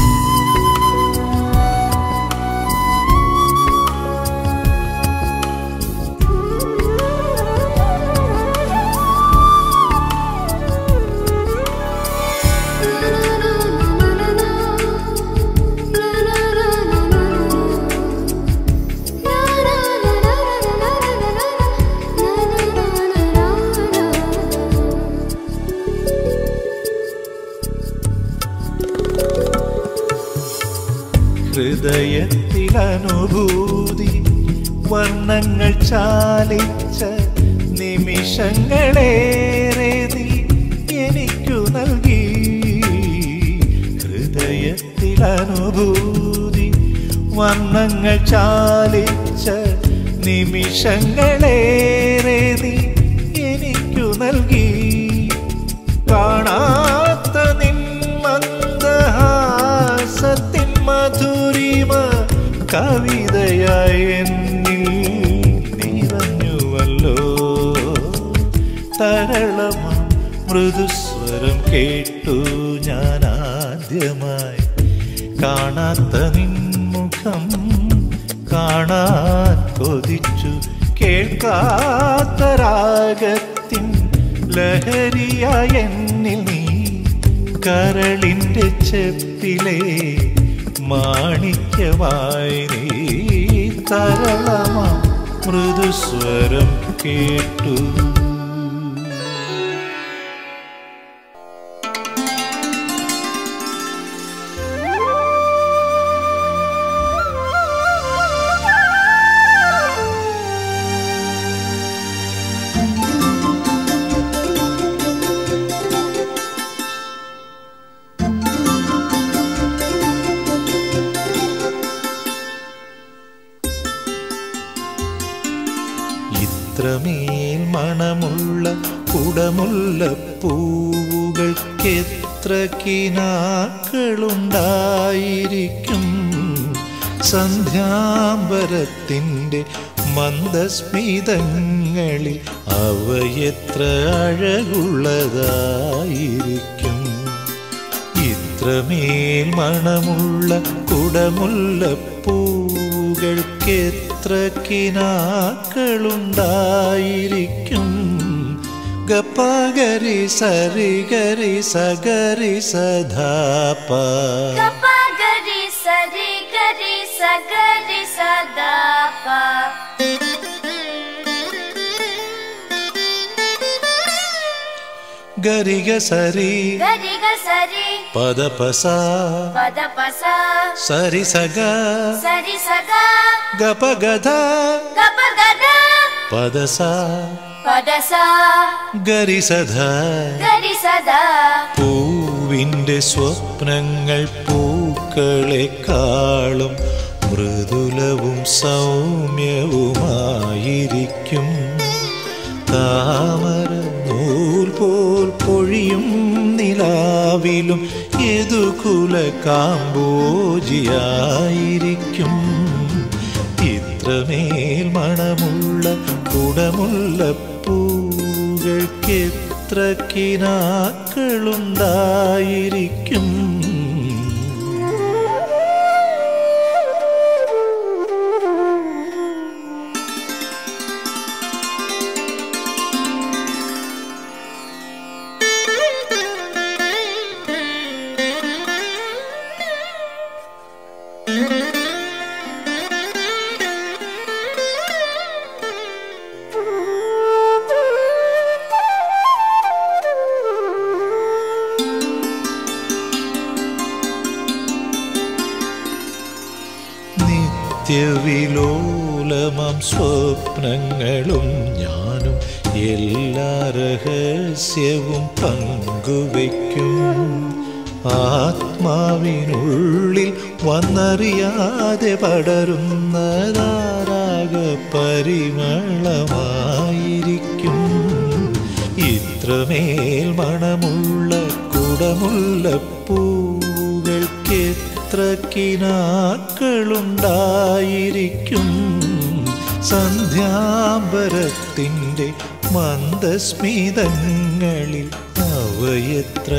[SPEAKER 1] ഹൃദയത്തിൽ അനുഭൂതി വർണ്ണങ്ങൾ ചാലിച്ച നിമിഷങ്ങളേറെ നീ എനിക്കു നൽകി ഹൃദയത്തിൽ അനുഭൂതി വർണ്ണങ്ങൾ ചാലിച്ച നിമിഷങ്ങളേറെ നീ എനിക്കു നൽകി കാണാത്ത നിൻ മന്ദഹാസത്തിൻ മധുരിമ കവിതയായി എന്നിൽ നിറഞ്ഞു സരളമാ മൃദുസ്വരം കേട്ടു ഞാൻ ആദ്യമായി കാണാത്ത നിൻമുഖം കാണാൻ കൊതിച്ചു കേൾക്കാത്ത രാഗത്തിൻ ലഹരിയായ എന്നിൽ നീ കരളിന്റെ ചെപ്പിലെ മാണിക്യമായി നീ തരളമാ മൃദുസ്വരം കേട്ടു ഇത്രമേൽ മണമുള്ള കുടമുള്ള പൂവുകൾക്കെത്ര കിനാക്കളുണ്ടായിരിക്കും സന്ധ്യാംബരത്തിൻ്റെ മന്ദസ്മിതങ്ങളിൽ അവയെത്ര അഴകുള്ളതായിരിക്കും ഇത്രമേൽ മണമുള്ള കുടമുള്ള പൂകൾക്കെത്ര കിനാക്കളുണ്ടായിരിക്കും ഗപ്പഗരി സരിഗരി സഗരി സധാപ
[SPEAKER 2] గప గరి సరి గరి సగరి సదాప
[SPEAKER 1] ഗരിഗ സരി
[SPEAKER 2] గరి గ సరి
[SPEAKER 1] പദപസ
[SPEAKER 2] పద పస
[SPEAKER 1] സരി సగ
[SPEAKER 2] సరి సగ
[SPEAKER 1] ഗപഗധ
[SPEAKER 2] గప గద
[SPEAKER 1] പദസ
[SPEAKER 2] పద స
[SPEAKER 1] ഗരി സധ
[SPEAKER 2] గరి సదా
[SPEAKER 1] പൂവിൻ്റെ സ്വപ്നങ്ങൾ പൂക്കളെക്കാളും മൃദുലവും സൗമ്യവുമായിരിക്കും താമര നൂൽ പോൽ പൊഴിയും നിലാവിലും യദുകുല കാമ്പോജിയായിരിക്കും ഇത്രമേൽ മണമുള്ള കുടമുള്ള പൂകൾക്കെത്ര കിനാക്കളുണ്ടായിരിക്കും നിത്യവിലോലമം സ്വപ്നങ്ങളും ഞാനും എല്ലാ രഹസ്യവും പങ്കുവയ്ക്കും ആത്മാവിനുള്ളിൽ വന്നറിയാതെ പടരുന്നതാരാഗ പരിമളമായിരിക്കും ഇത്രമേൽ മണമുള്ള കുടമുള്ള പൂകൾക്കെത്ര കിനാക്കളുണ്ടായിരിക്കും സന്ധ്യാംബരത്തിൻ്റെ മന്ദസ്മിതങ്ങളിൽ അവയെത്ര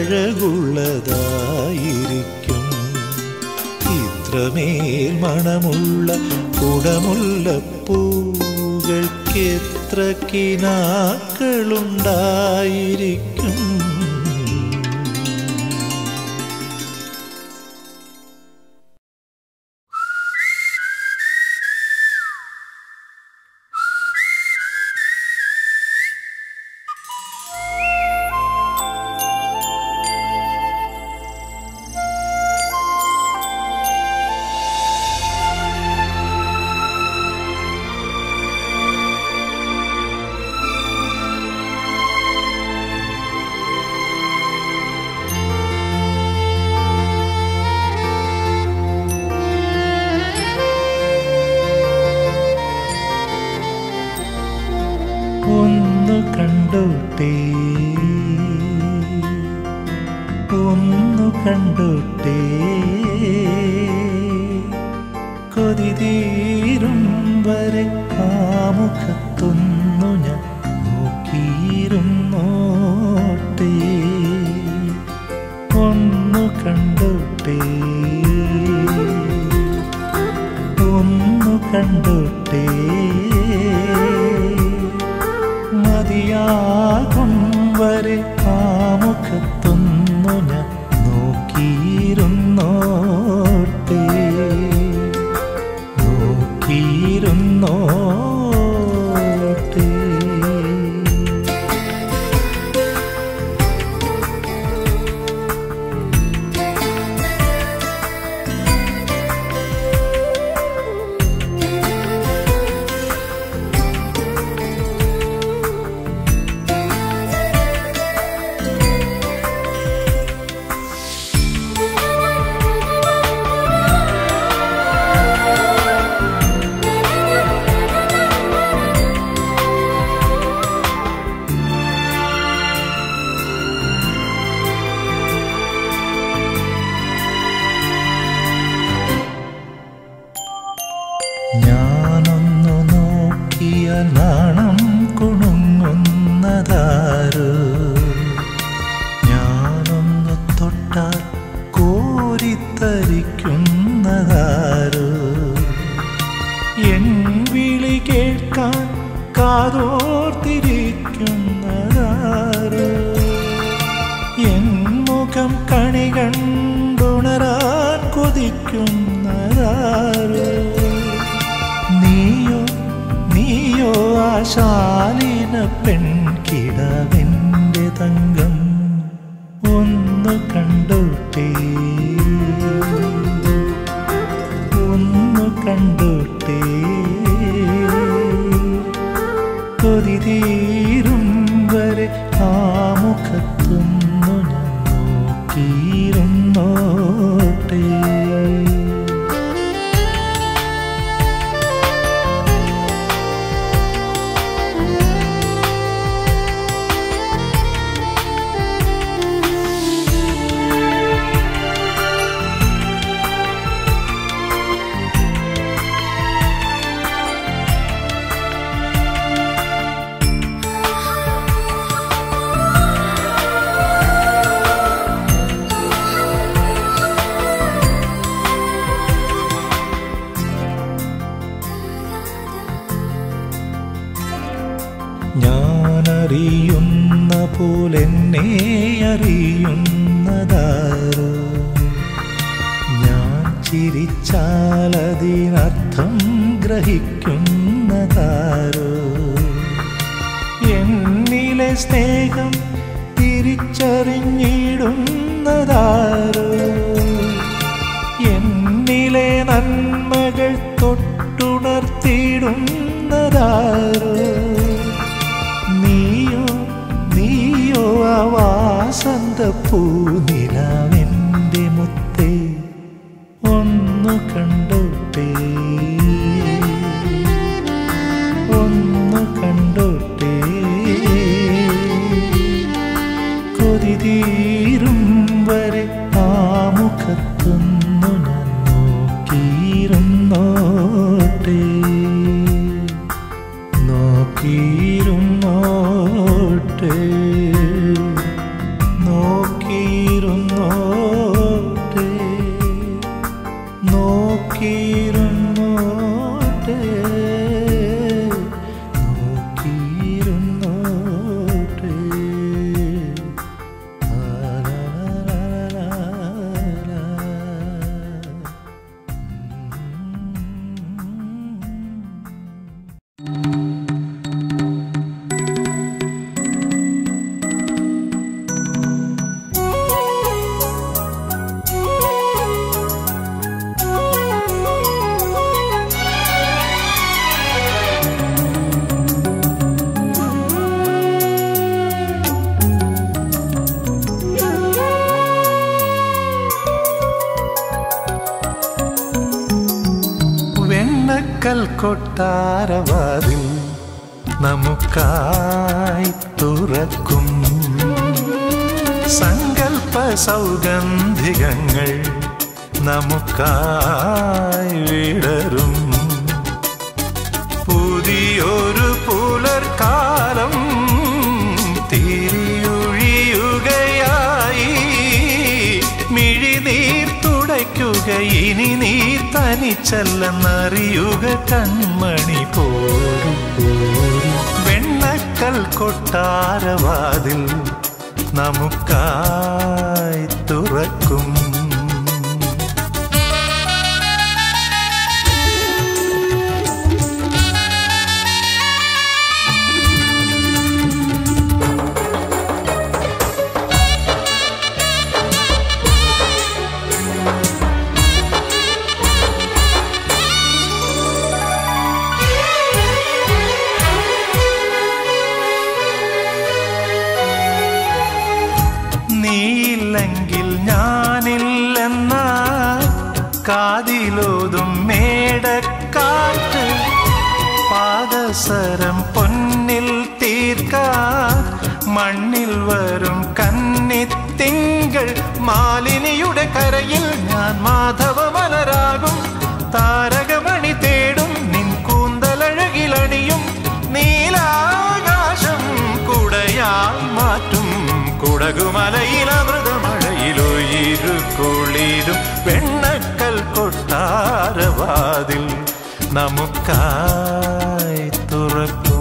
[SPEAKER 1] അഴകുള്ളതായിരിക്കും ഇത്രമേൽ മണമുള്ള കുടമുള്ള പൂകൾക്കെത്ര കിനാക്കളുണ്ടായിരിക്കും ഒന്ന് കണ്ടോട്ടെ ഒന്ന് കണ്ടോട്ടെ കൊതി തീരും വരെ കാമുഖത്തൊന്നു ഞാൻ നോക്കിയിരുന്നു നാണം കുണുങ്ങുന്നതാരോ ഞാനൊന്ന് തൊട്ടാൽ കോരിത്തരിക്കുന്നതാരോ എൻ വിളി കേൾക്കാൻ കാതോർത്തിരിക്കുന്നതാരോ എൻ മുഖം കണി കണ്ടുണരാൻ കൊതിക്കുന്നതാരോ നീയോ നീയോ ആശാലിന പെൺകിടവെന്റെ തങ്കം ഒന്ന് കണ്ടോട്ടേ ഒന്ന് കണ്ടോട്ടേ കൊതി തീരും വരെ ആ മുഖത്തൊന്നു ഞാൻ നോക്കിയിരുന്നോട്ടേ ഞാനറിയുന്ന പോലെന്നെ അറിയുന്നതാരോ ഞാൻ ചിരിച്ചാൽ അതിനർത്ഥം ഗ്രഹിക്കുന്നതാരോ എന്നിലെ സ്നേഹം തിരിച്ചറിഞ്ഞിടുന്നതാരോ എന്നിലെ നന്മകൾ തൊട്ടുണർത്തിയിടുന്നതാരോ നീയോ നീയോ ആ വാസന്ത പൂനിലാവെന്റെ മുത്തേ ഒന്ന് കണ്ടോട്ടേ ഒന്ന് കണ്ടോട്ടേ കൊതി തീരും വരെ ആ മുഖത്തൊന്നു ഞാൻ നോക്കിയിരുന്നോട്ടേ നോക്കിയിരുന്നോട്ടെ നോക്കിയിരുന്നോട്ടെ നോക്കിയിരുന്നോട്ടെ നോക്കിയിരുന്നോട്ടെ വെണ്ണക്കൽ കൊട്ടാരവാതിൽ നമുക്കായി തുറക്കും സങ്കൽപ്പ സൗഗന്ധികങ്ങൾ നമുക്കായി വിടരും പുതിയൊരു പുലർക്കാലം തിരിയൊഴിയുകയായി മിഴിനീർ തുടയ്ക്കുക ഇനി നീ തനിച്ചല്ലെന്നറിയുക കൺമണി പോരും വെണ്ണക്കൽ കൊട്ടാരവാതിൽ നമുക്കായി തുറക്കും നീയില്ലെങ്കിൽ ഞാനില്ലെന്ന കാതിലോതും മേടക്കാറ്റ് പാദസരം പൊന്നിൽ തീർക്കാൻ മണ്ണിൽ വരും കന്നിത്തിങ്കൾ മാലിനിയുടെ കരയിൽ ഞാൻ മാധവ മലരാകും താരകമണി തേടും നിൻ കൂന്തലഴകിലണിയും നീലാകാശം കുടയായി മാറ്റും കുടകുമലയിൽ അമൃതമഴയിലൊയിരു കുളിരും വെണ്ണക്കൽ കൊട്ടാരവാതിൽ നമുക്കായി തുറക്കും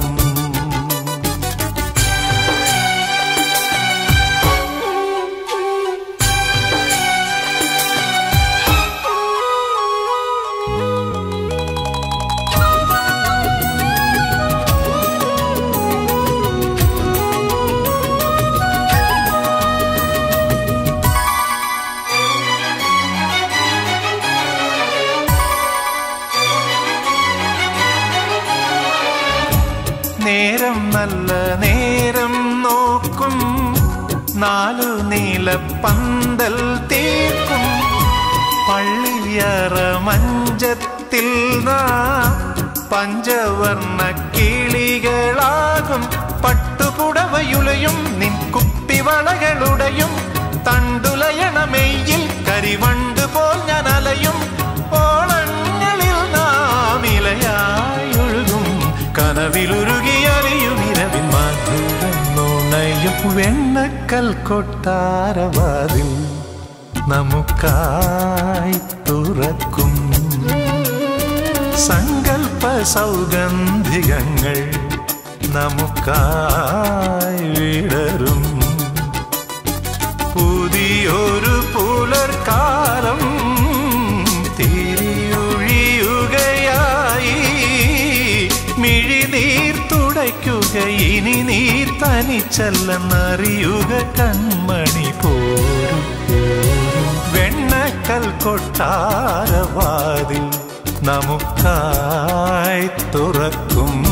[SPEAKER 1] നേരം നല്ല നേരം നോക്കും നാലു നീല പന്തൽ തീർക്കും പള്ളിയറ മഞ്ചത്തിൽ നാം പഞ്ചവർണ്ണ കിളികളാകും പട്ടുപുടവയുലയും നിൻ കുപ്പിവളകളുടെയും തണ്ടുലയണമെയിൽ കരിവണ്ട് പോൽ ഞാൻ അലയും ഓളങ്ങളിൽ നാം ഇലയായി ഒഴുകും കനവിലുരുകിയറിയും ഇരവിൻ മധുരം നുണയും വെണ്ണക്കൽ കൊട്ടാരവാതിൽ നമുക്കായി തുറക്കും സങ്കൽപ്പ സൗഗന്ധികങ്ങൾ നമുക്കായി വിടരും പുതിയൊരു പുലർക്കാലം തിരിയൊഴിയുകയായി മിഴിനീർ തുടയ്ക്കുക ഇനി നീ തനിച്ചല്ലെന്നറിയുക കൺമണി പോരും വെണ്ണക്കൽ കൊട്ടാരവാതിൽ നമുക്കായി തുറക്കും